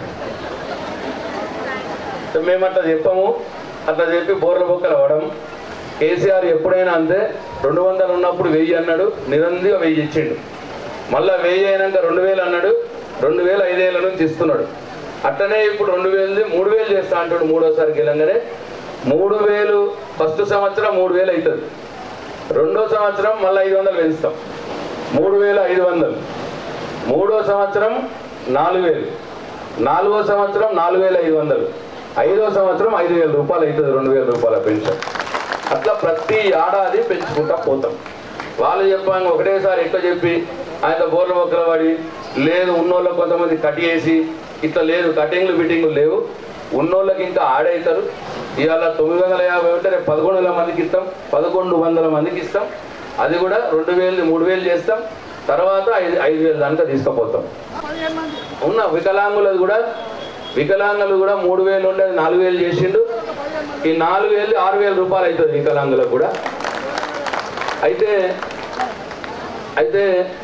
మేము అట్లా చెప్పాము అట్లా చెప్పి బోర్ల బొక్కలు అవ్వడం కేసీఆర్ ఎప్పుడైనా అంతే రెండు వందలు ఉన్నప్పుడు వెయ్యి అన్నాడు నిరందిగా వెయ్యి ఇచ్చిండు మళ్ళా వెయ్యి అయినాక రెండు వేలు అన్నాడు రెండు వేలు ఐదేళ్ల నుంచి ఇస్తున్నాడు అట్లనే ఇప్పుడు రెండు వేలది మూడు వేలు చేస్తా అంటాడు మూడోసారి గెలంగానే మూడు వేలు ఫస్ట్ సంవత్సరం మూడు వేలు అవుతుంది రెండో సంవత్సరం మళ్ళీ ఐదు వందలు పెంచుతాం మూడు వేలు ఐదు వందలు మూడో సంవత్సరం నాలుగు వేలు నాలుగో సంవత్సరం నాలుగు వేల ఐదు వందలు ఐదో సంవత్సరం ఐదు వేల రూపాయలు అవుతుంది రెండు వేల రూపాయల పెన్షన్ అట్లా ప్రతి ఏడాది పెంచుకుంటా పోతాం వాళ్ళు చెప్పాங்க ఒకటేసారి ఎక్కువ చెప్పి ఆయన బోర్ల మొక్కల పడి లేదు ఉన్నోళ్ళకి కొంతమంది కట్ చేసి ఇట్లా లేదు కటింగ్లు బిట్టింగ్లు లేవు ఉన్నోళ్ళకి ఇంకా ఆడవుతారు ఇవాళ తొమ్మిది వందల యాభై ఉంటే రేపు పదకొండు వందల మందికి ఇస్తాం పదకొండు వందల మందికి ఇస్తాం అది కూడా రెండు వేలు మూడు వేలు చేస్తాం తర్వాత ఐదు ఐదు వేలు దానిక తీసుకుపోతాం ఉన్న వికలాంగులది కూడా వికలాంగులు కూడా మూడు వేలు ఉండేది నాలుగు వేలు చేసిండు ఈ నాలుగు వేలు ఆరు వేల రూపాయలు అవుతుంది వికలాంగులకు కూడా అయితే అయితే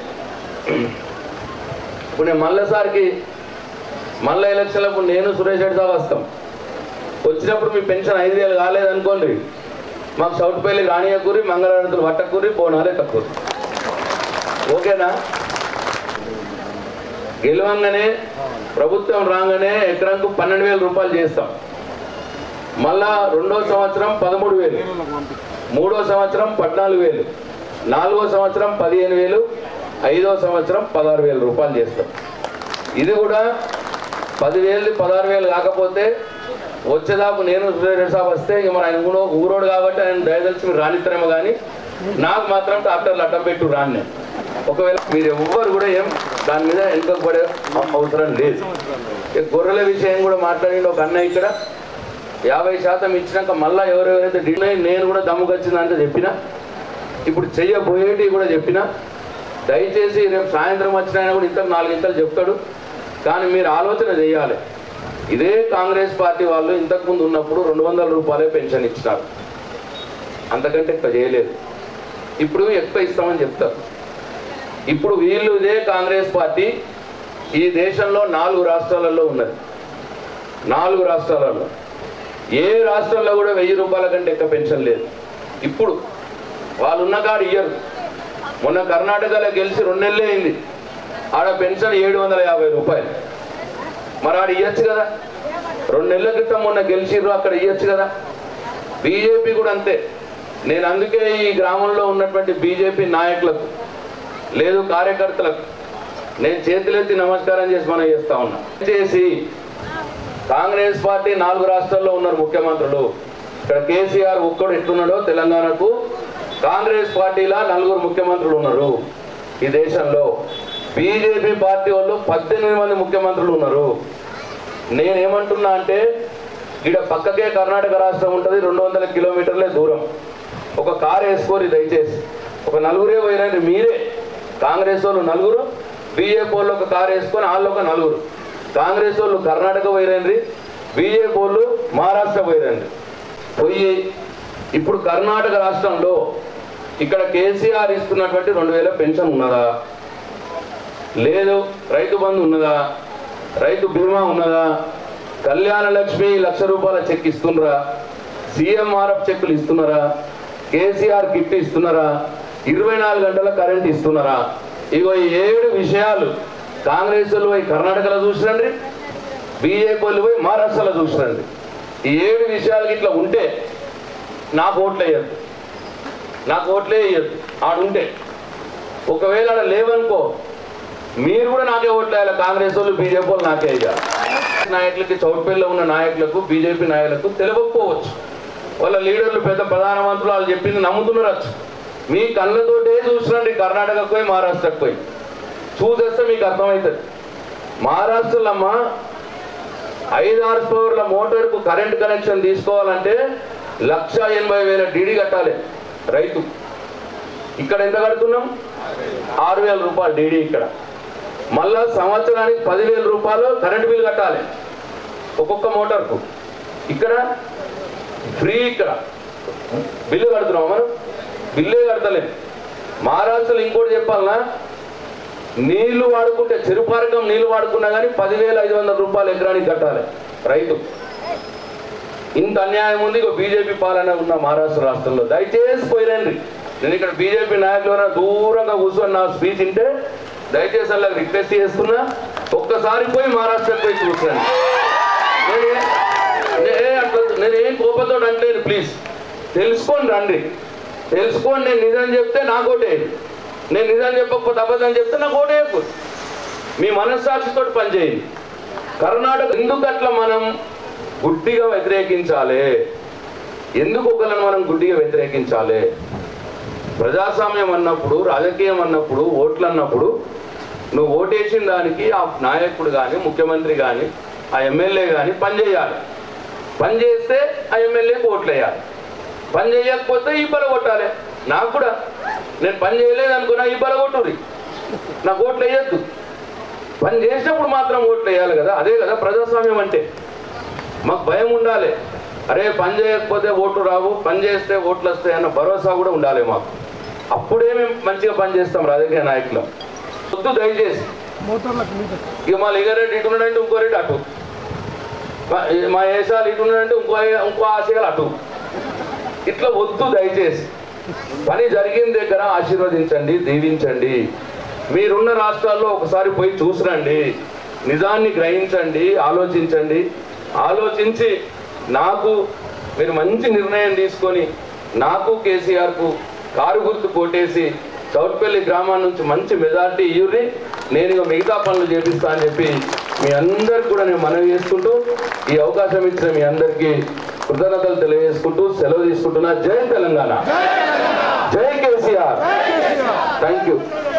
ఇప్పుడు నేను మళ్ళీసారికి మళ్ళీ ఎలక్షన్లప్పుడు నేను సురేష్ రెడ్డి సాబ్ వస్తాం వచ్చినప్పుడు మీ పెన్షన్ ఐదు వేలు కాలేదనుకోండి మాకు సౌట్పల్లి రానియకూరి మంగళారతులు పట్టకూరి బోనాలే తక్కువ ఓకేనా గెలవంగానే ప్రభుత్వం రాగానే ఎకరాకు పన్నెండు వేల రూపాయలు చేస్తాం మళ్ళా రెండో సంవత్సరం పదమూడు వేలు మూడో సంవత్సరం పద్నాలుగు వేలు నాలుగో సంవత్సరం పదిహేను వేలు ఐదో సంవత్సరం పదహారు వేల రూపాయలు చేస్తాం ఇది కూడా పదివేలు పదహారు వేలు కాకపోతే వచ్చేదాపు నేను సురేష్ సాబ్ వస్తే ఇక మరి ఆయన కూడా ఊరోడు కాబట్టి ఆయన దయదలిచి మీరు రానిస్తారేమో కానీ నాకు మాత్రం ట్రాక్టర్లు అడ్డం పెట్టు రాను నేను. ఒకవేళ మీరు ఎవ్వరు కూడా ఏం దాని మీద వెనుకకు పడే అవసరం లేదు ఇక గొర్రెల విషయం కూడా మాట్లాడింది ఒక అన్న ఇక్కడ యాభై శాతం ఇచ్చినాక మళ్ళా ఎవరెవరైతే డినై నేను కూడా దమ్ముకొచ్చిందంటే చెప్పిన ఇప్పుడు చెయ్యబోయేటి కూడా చెప్పిన దయచేసి రేపు సాయంత్రం వచ్చిన ఆయన కూడా ఇంతకు నాలుగు ఇంతలు చెప్తాడు కానీ మీరు ఆలోచన చేయాలి ఇదే కాంగ్రెస్ పార్టీ వాళ్ళు ఇంతకు ముందు ఉన్నప్పుడు రెండు వందల రూపాయలే పెన్షన్ ఇచ్చినారు అంతకంటే ఎక్కువ చేయలేదు ఇప్పుడు ఎక్కువ ఇస్తామని చెప్తారు ఇప్పుడు వీళ్ళు ఇదే కాంగ్రెస్ పార్టీ ఈ దేశంలో నాలుగు రాష్ట్రాలలో ఉన్నది నాలుగు రాష్ట్రాలలో ఏ రాష్ట్రంలో కూడా వెయ్యి రూపాయల కంటే ఎక్కువ పెన్షన్ లేదు ఇప్పుడు వాళ్ళు ఉన్న కాడు ఇయ్యరు మొన్న కర్ణాటకలో గెలిచి రెండు నెలలే అయింది ఆడ పెన్షన్ ఏడు వందల యాభై రూపాయలు మరి ఆడ ఇయ్యచ్చు కదా రెండు నెలల క్రితం మొన్న గెలిచిర్రు అక్కడ ఇయ్యచ్చు కదా బీజేపీ కూడా అంతే నేను అందుకే ఈ గ్రామంలో ఉన్నటువంటి బీజేపీ నాయకులకు లేదు కార్యకర్తలకు నేను చేతులెత్తి నమస్కారం చేసి మనం చేస్తా ఉన్నా చేసి కాంగ్రెస్ పార్టీ నాలుగు రాష్ట్రాల్లో ఉన్నారు ముఖ్యమంత్రులు ఇక్కడ కేసీఆర్ ఒక్కడు ఎట్లున్నాడో తెలంగాణకు కాంగ్రెస్ పార్టీలా నలుగురు ముఖ్యమంత్రులు ఉన్నారు ఈ దేశంలో బీజేపీ పార్టీ వాళ్ళు పద్దెనిమిది మంది ముఖ్యమంత్రులు ఉన్నారు నేనేమంటున్నా అంటే ఇక్కడ పక్కకే కర్ణాటక రాష్ట్రం ఉంటుంది రెండు వందల కిలోమీటర్లే దూరం ఒక కారు వేసుకోరి దయచేసి ఒక నలుగురే పోయినండి మీరే కాంగ్రెస్ వాళ్ళు నలుగురు బీజేపీ వాళ్ళు ఒక కారు వేసుకొని వాళ్ళు ఒక నలుగురు కాంగ్రెస్ వాళ్ళు కర్ణాటక పోయిరండి బీజేపీ వాళ్ళు మహారాష్ట్ర పోయిరండి పోయి ఇప్పుడు కర్ణాటక రాష్ట్రంలో ఇక్కడ కేసీఆర్ ఇస్తున్నటువంటి రెండు వేల పెన్షన్ ఉన్నదా లేదు రైతు బంధు ఉన్నదా రైతు బీమా ఉన్నదా కళ్యాణ లక్ష్మి లక్ష రూపాయల చెక్ ఇస్తున్నారా సీఎంఆర్ఎఫ్ చెక్కులు ఇస్తున్నారా కేసీఆర్ కిట్ ఇస్తున్నారా ఇరవై నాలుగు గంటల కరెంట్ ఇస్తున్నారా ఇగో ఈ ఏడు విషయాలు కాంగ్రెస్ వాళ్ళు పోయి కర్ణాటకలో చూసిరండి బీజేపీ వాళ్ళు పోయి మహారాష్ట్రలో చూసిరండి ఈ ఏడు విషయాలకి ఇట్లా ఉంటే నాకు ఓట్లు వేయద్దు నాకు ఓట్లే వేయద్దు ఆడుంటే ఒకవేళ ఆడ లేవనుకో మీరు కూడా నాకే ఓట్లేయాలి కాంగ్రెస్ వాళ్ళు బీజేపీ వాళ్ళు నాకే వేయాలి నాయకులకి చౌట్పల్లిలో ఉన్న నాయకులకు బీజేపీ నాయకులకు తెలియకపోవచ్చు వాళ్ళ లీడర్లు పెద్ద ప్రధానమంత్రులు వాళ్ళు చెప్పింది నమ్ముతున్నారు మీ కళ్ళతోటే చూసినండి కర్ణాటకకు పోయి మహారాష్ట్రకు పోయి చూసేస్తే మీకు అర్థమవుతుంది మహారాష్ట్రలో అమ్మ ఐదు హార్స్ పవర్ల మోటార్కు కరెంట్ కనెక్షన్ తీసుకోవాలంటే లక్ష ఎనభై వేల డీడీ కట్టాలి రైతు ఇక్కడ ఎంత కడుతున్నాం ఆరు వేల రూపాయలు డీడీ ఇక్కడ మళ్ళా సంవత్సరానికి పదివేల రూపాయలు కరెంట్ బిల్ కట్టాలి ఒక్కొక్క మోటార్కు ఇక్కడ ఫ్రీ ఇక్కడ బిల్లు కడుతున్నాం మనం బిల్లే కడతలేం మహారాష్ట్రలో ఇంకోటి చెప్పాలనా నీళ్లు వాడుకుంటే చెరుపారకం నీళ్లు వాడుకున్నా కానీ పదివేల ఐదు వందల రూపాయలు ఎకరానికి కట్టాలి రైతు ఇంత అన్యాయం ఉంది ఇక బీజేపీ పాలన ఉన్న మహారాష్ట్ర రాష్ట్రంలో దయచేసి పోయిరండి నేను ఇక్కడ బీజేపీ నాయకులు దూరంగా కూర్చొని నా స్పీచ్ వింటే దయచేసి అలా రిక్వెస్ట్ చేస్తున్నా ఒక్కసారి పోయి మహారాష్ట్రకు పోయి చూసండి నేనే నేనే అట్లా నేనేం కోపంతో అంటలేను ప్లీజ్ తెలుసుకోండి రండి తెలుసుకోండి నేను నిజం చెప్తే నాకు ఓటేయండి నేను నిజం చెప్పకపోతే అబద్ధం చెప్తే నాకు ఓటేయకు మీ మనస్సాక్షితో పనిచేయండి కర్ణాటక ఎందుకు అట్లా మనం గుడ్డిగా వ్యతిరేకించాలి ఎందుకు ఒకరిని మనం గుడ్డిగా వ్యతిరేకించాలి ప్రజాస్వామ్యం అన్నప్పుడు రాజకీయం అన్నప్పుడు ఓట్లు అన్నప్పుడు నువ్వు ఓటేసిన దానికి ఆ నాయకుడు కానీ ముఖ్యమంత్రి కానీ ఆ ఎమ్మెల్యే కానీ పనిచేయాలి పని చేస్తే ఆ ఎమ్మెల్యేకి ఓట్లు వేయాలి పని చేయకపోతే ఈ బల కొట్టాలి నాకు కూడా నేను పని చేయలేదు అనుకున్నా ఈ బల కొట్టురి నాకు ఓట్లు వేయద్దు పని చేసినప్పుడు మాత్రం ఓట్లు వేయాలి కదా అదే కదా ప్రజాస్వామ్యం అంటే మాకు భయం ఉండాలి అరే పని చేయకపోతే ఓట్లు రావు పని చేస్తే ఓట్లు వస్తాయి అన్న భరోసా కూడా ఉండాలి మాకు అప్పుడే మేము మంచిగా పనిచేస్తాం రాజకీయ నాయకులు వద్దు దయచేసి ఇక మా లింగారెడ్డి ఇటు ఉన్నాడంటే ఇంకో రెడ్డి అటు మా- మా ఏషాలు ఇటు ఉన్నాడంటే ఇంకో ఇంకో ఆశయాలు అటు ఇట్లా వద్దు దయచేసి పని జరిగిన దగ్గర ఆశీర్వదించండి దీవించండి మీరున్న రాష్ట్రాల్లో ఒకసారి పోయి చూసిరండి నిజాన్ని గ్రహించండి ఆలోచించండి ఆలోచించి నాకు మీరు మంచి నిర్ణయం తీసుకొని నాకు కేసీఆర్కు కారు గుర్తు కొట్టేసి చౌట్పల్లి గ్రామం నుంచి మంచి మెజార్టీ ఇవ్వరి నేను ఇక మిగతా పనులు చేపిస్తా అని చెప్పి మీ అందరికి కూడా నేను మనవి చేసుకుంటూ ఈ అవకాశం ఇచ్చిన మీ అందరికీ కృతజ్ఞతలు తెలియజేసుకుంటూ సెలవు తీసుకుంటున్నా జై తెలంగాణ జై కేసీఆర్ థ్యాంక్ యూ